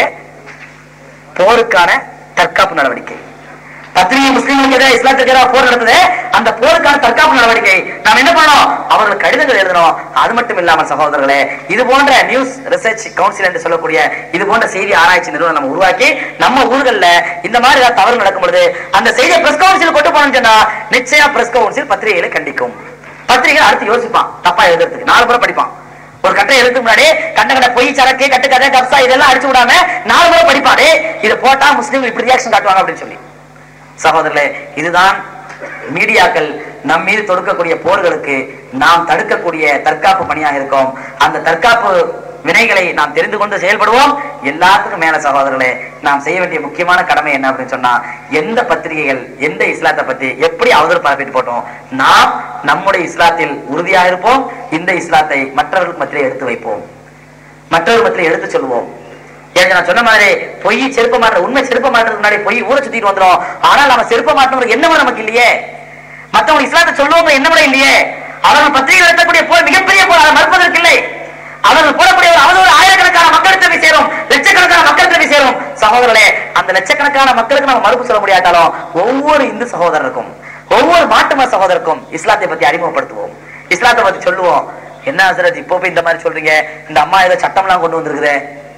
போருக்கான தற்காப்பு நடவடிக்கை பத்திரிகை முஸ்லீம்களுக்கு எதிராக இஸ்லாத்துக்கு எதிராக போர் நடந்தது அந்த போருக்கான தற்காப்பு நடவடிக்கை நாம் என்ன பண்ணோம் அவர்கள் கடிதங்கள் எழுதணும் அது மட்டும் இல்லாமல் சகோதரர்களே இது போன்ற நியூஸ் ரிசர்ச் கவுன்சில் என்று சொல்லக்கூடிய இது போன்ற செய்தி ஆராய்ச்சி நிறுவனம் நம்ம உருவாக்கி நம்ம ஊர்கள்ல இந்த மாதிரி ஏதாவது தவறு நடக்கும் பொழுது அந்த செய்தியை பிரஸ் கவுன்சில் கொண்டு போனோம்னு சொன்னா நிச்சயம் பிரஸ் கவுன்சில் பத்திரிகைகளை கண்டிக்கும் பத்திரிகை அடுத்து யோசிப்பான் தப்பா எழுதுறதுக்கு நாலு முறை படிப்பான் ஒரு கட்டை எழுதுக்கு முன்னாடி கண்ட கண்ட பொய் சரக்கு கட்டு கதை கப்சா இதெல்லாம் அடிச்சு விடாம நாலு முறை படிப்பாடே இதை போட்டா முஸ்லீம் இப்படி ரியாக்ஷன் காட்டுவாங்க அப்படின்னு சொல்லி சகோதரர்களே இதுதான் மீடியாக்கள் நம் மீது தொடுக்கக்கூடிய போர்களுக்கு நாம் தடுக்கக்கூடிய தற்காப்பு பணியாக இருக்கும் அந்த தற்காப்பு வினைகளை நாம் தெரிந்து கொண்டு செயல்படுவோம் எல்லாத்துக்கும் மேல சகோதரர்களே நாம் செய்ய வேண்டிய முக்கியமான கடமை என்ன அப்படின்னு சொன்னா எந்த பத்திரிகைகள் எந்த இஸ்லாத்தை பத்தி எப்படி அவதூறு பரப்பிட்டு போட்டோம் நாம் நம்முடைய இஸ்லாத்தில் உறுதியாக இருப்போம் இந்த இஸ்லாத்தை மற்றவர்களுக்கு மத்தியிலே எடுத்து வைப்போம் மற்றவர்கள் மத்தியிலே எடுத்து சொல்லுவோம் ஏன் நான் சொன்ன மாதிரி பொய் செருப்ப மாட்ட உண்மை செருப்ப மாட்டுறதுக்கு முன்னாடி பொய் ஊரை சுத்திட்டு வந்துடும் ஆனால் நம்ம செருப்ப மாட்டோம் எண்ணமும் நமக்கு இல்லையே மத்தவங்க இஸ்லாத்தை சொல்லுவோம் எண்ணமுறை இல்லையே அவர்கள் பத்திரிகை நடத்தக்கூடிய போர் மிகப்பெரிய போர் அதை மறுப்பதற்கு இல்லை அவர்கள் போடக்கூடிய ஒரு அவதூறு ஆயிரக்கணக்கான மக்களுக்கு போய் சேரும் லட்சக்கணக்கான மக்களுக்கு போய் சேரும் சகோதரர்களே அந்த லட்சக்கணக்கான மக்களுக்கு நம்ம மறுப்பு சொல்ல முடியாட்டாலும் ஒவ்வொரு இந்து சகோதரருக்கும் ஒவ்வொரு மாட்டும சகோதரருக்கும் இஸ்லாத்தை பத்தி அறிமுகப்படுத்துவோம் இஸ்லாத்தை பத்தி சொல்லுவோம் என்ன ஹசரத் இப்போ போய் இந்த மாதிரி சொல்றீங்க இந்த அம்மா ஏதோ சட்டம்லாம் கொண்டு வந்திருக்குதே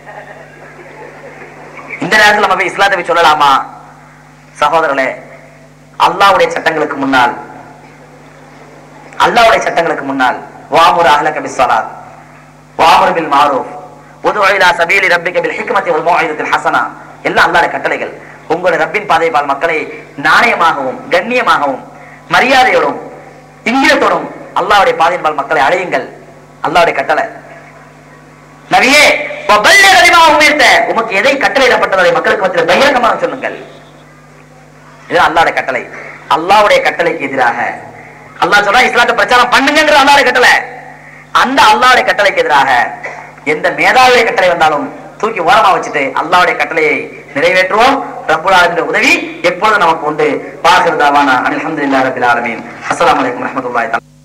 இந்த நேரத்தில் நம்ம போய் இஸ்லாத்தை போய் சொல்லலாமா சகோதரர்களே அல்லாஹ்வுடைய சட்டங்களுக்கு முன்னால் அல்லாஹ்வுடைய சட்டங்களுக்கு முன்னால் வாமுர் அஹ்லக பிஸ்ஸலாத் வாமுர் பில் மாரூஃப் உது இலா சபீலி ரப்பிக பில் ஹிக்மத்தி வல் மௌஇதத்தில் ஹஸனா எல்லாம் அல்லாஹ்வுடைய கட்டளைகள் உங்களுடைய ரப்பின் பாதை பால் மக்களை நாணயமாகவும் கண்ணியமாகவும் மரியாதையோடும் இங்கிலத்தோடும் அல்லாஹ்வுடைய பாதையின் பால் மக்களை அழையுங்கள் அல்லாஹ்வுடைய கட்டளை நபியே வபல்லிக் லிமா உமிர்த உமக்கு எதை கட்டளையிடப்பட்டதோ அதை மக்களுக்கு மத்தியில் பகிரங்கமாக சொல்லுங்கள் இது அல்லாஹ்வுடைய கட்டளை அல்லாஹ்வுடைய கட்டளைக்கு எதிராக அல்லாஹ் சொல்றா இஸ்லாத்தை பிரச்சாரம் பண்ணுங்கிற அல்லாஹ்வுடைய கட்டளை அந்த அல்லாஹ்வுடைய கட்டளைக்கு எதிராக எந்த மேதாவுடைய கட்டளை வந்தாலும் தூக்கி ஓரமா வச்சுட்டு அல்லாஹ்வுடைய கட்டளையை நிறைவேற்றுவோம் ரப்புல் ஆலமீன் உதவி எப்பொழுதும் நமக்கு உண்டு பாகிருதாவானா அல்ஹம்துலில்லாஹி ரப்பில் ஆலமீன் அஸ்ஸலாமு அலைக்கும் வரஹ்மத்துல்லாஹி தஆலா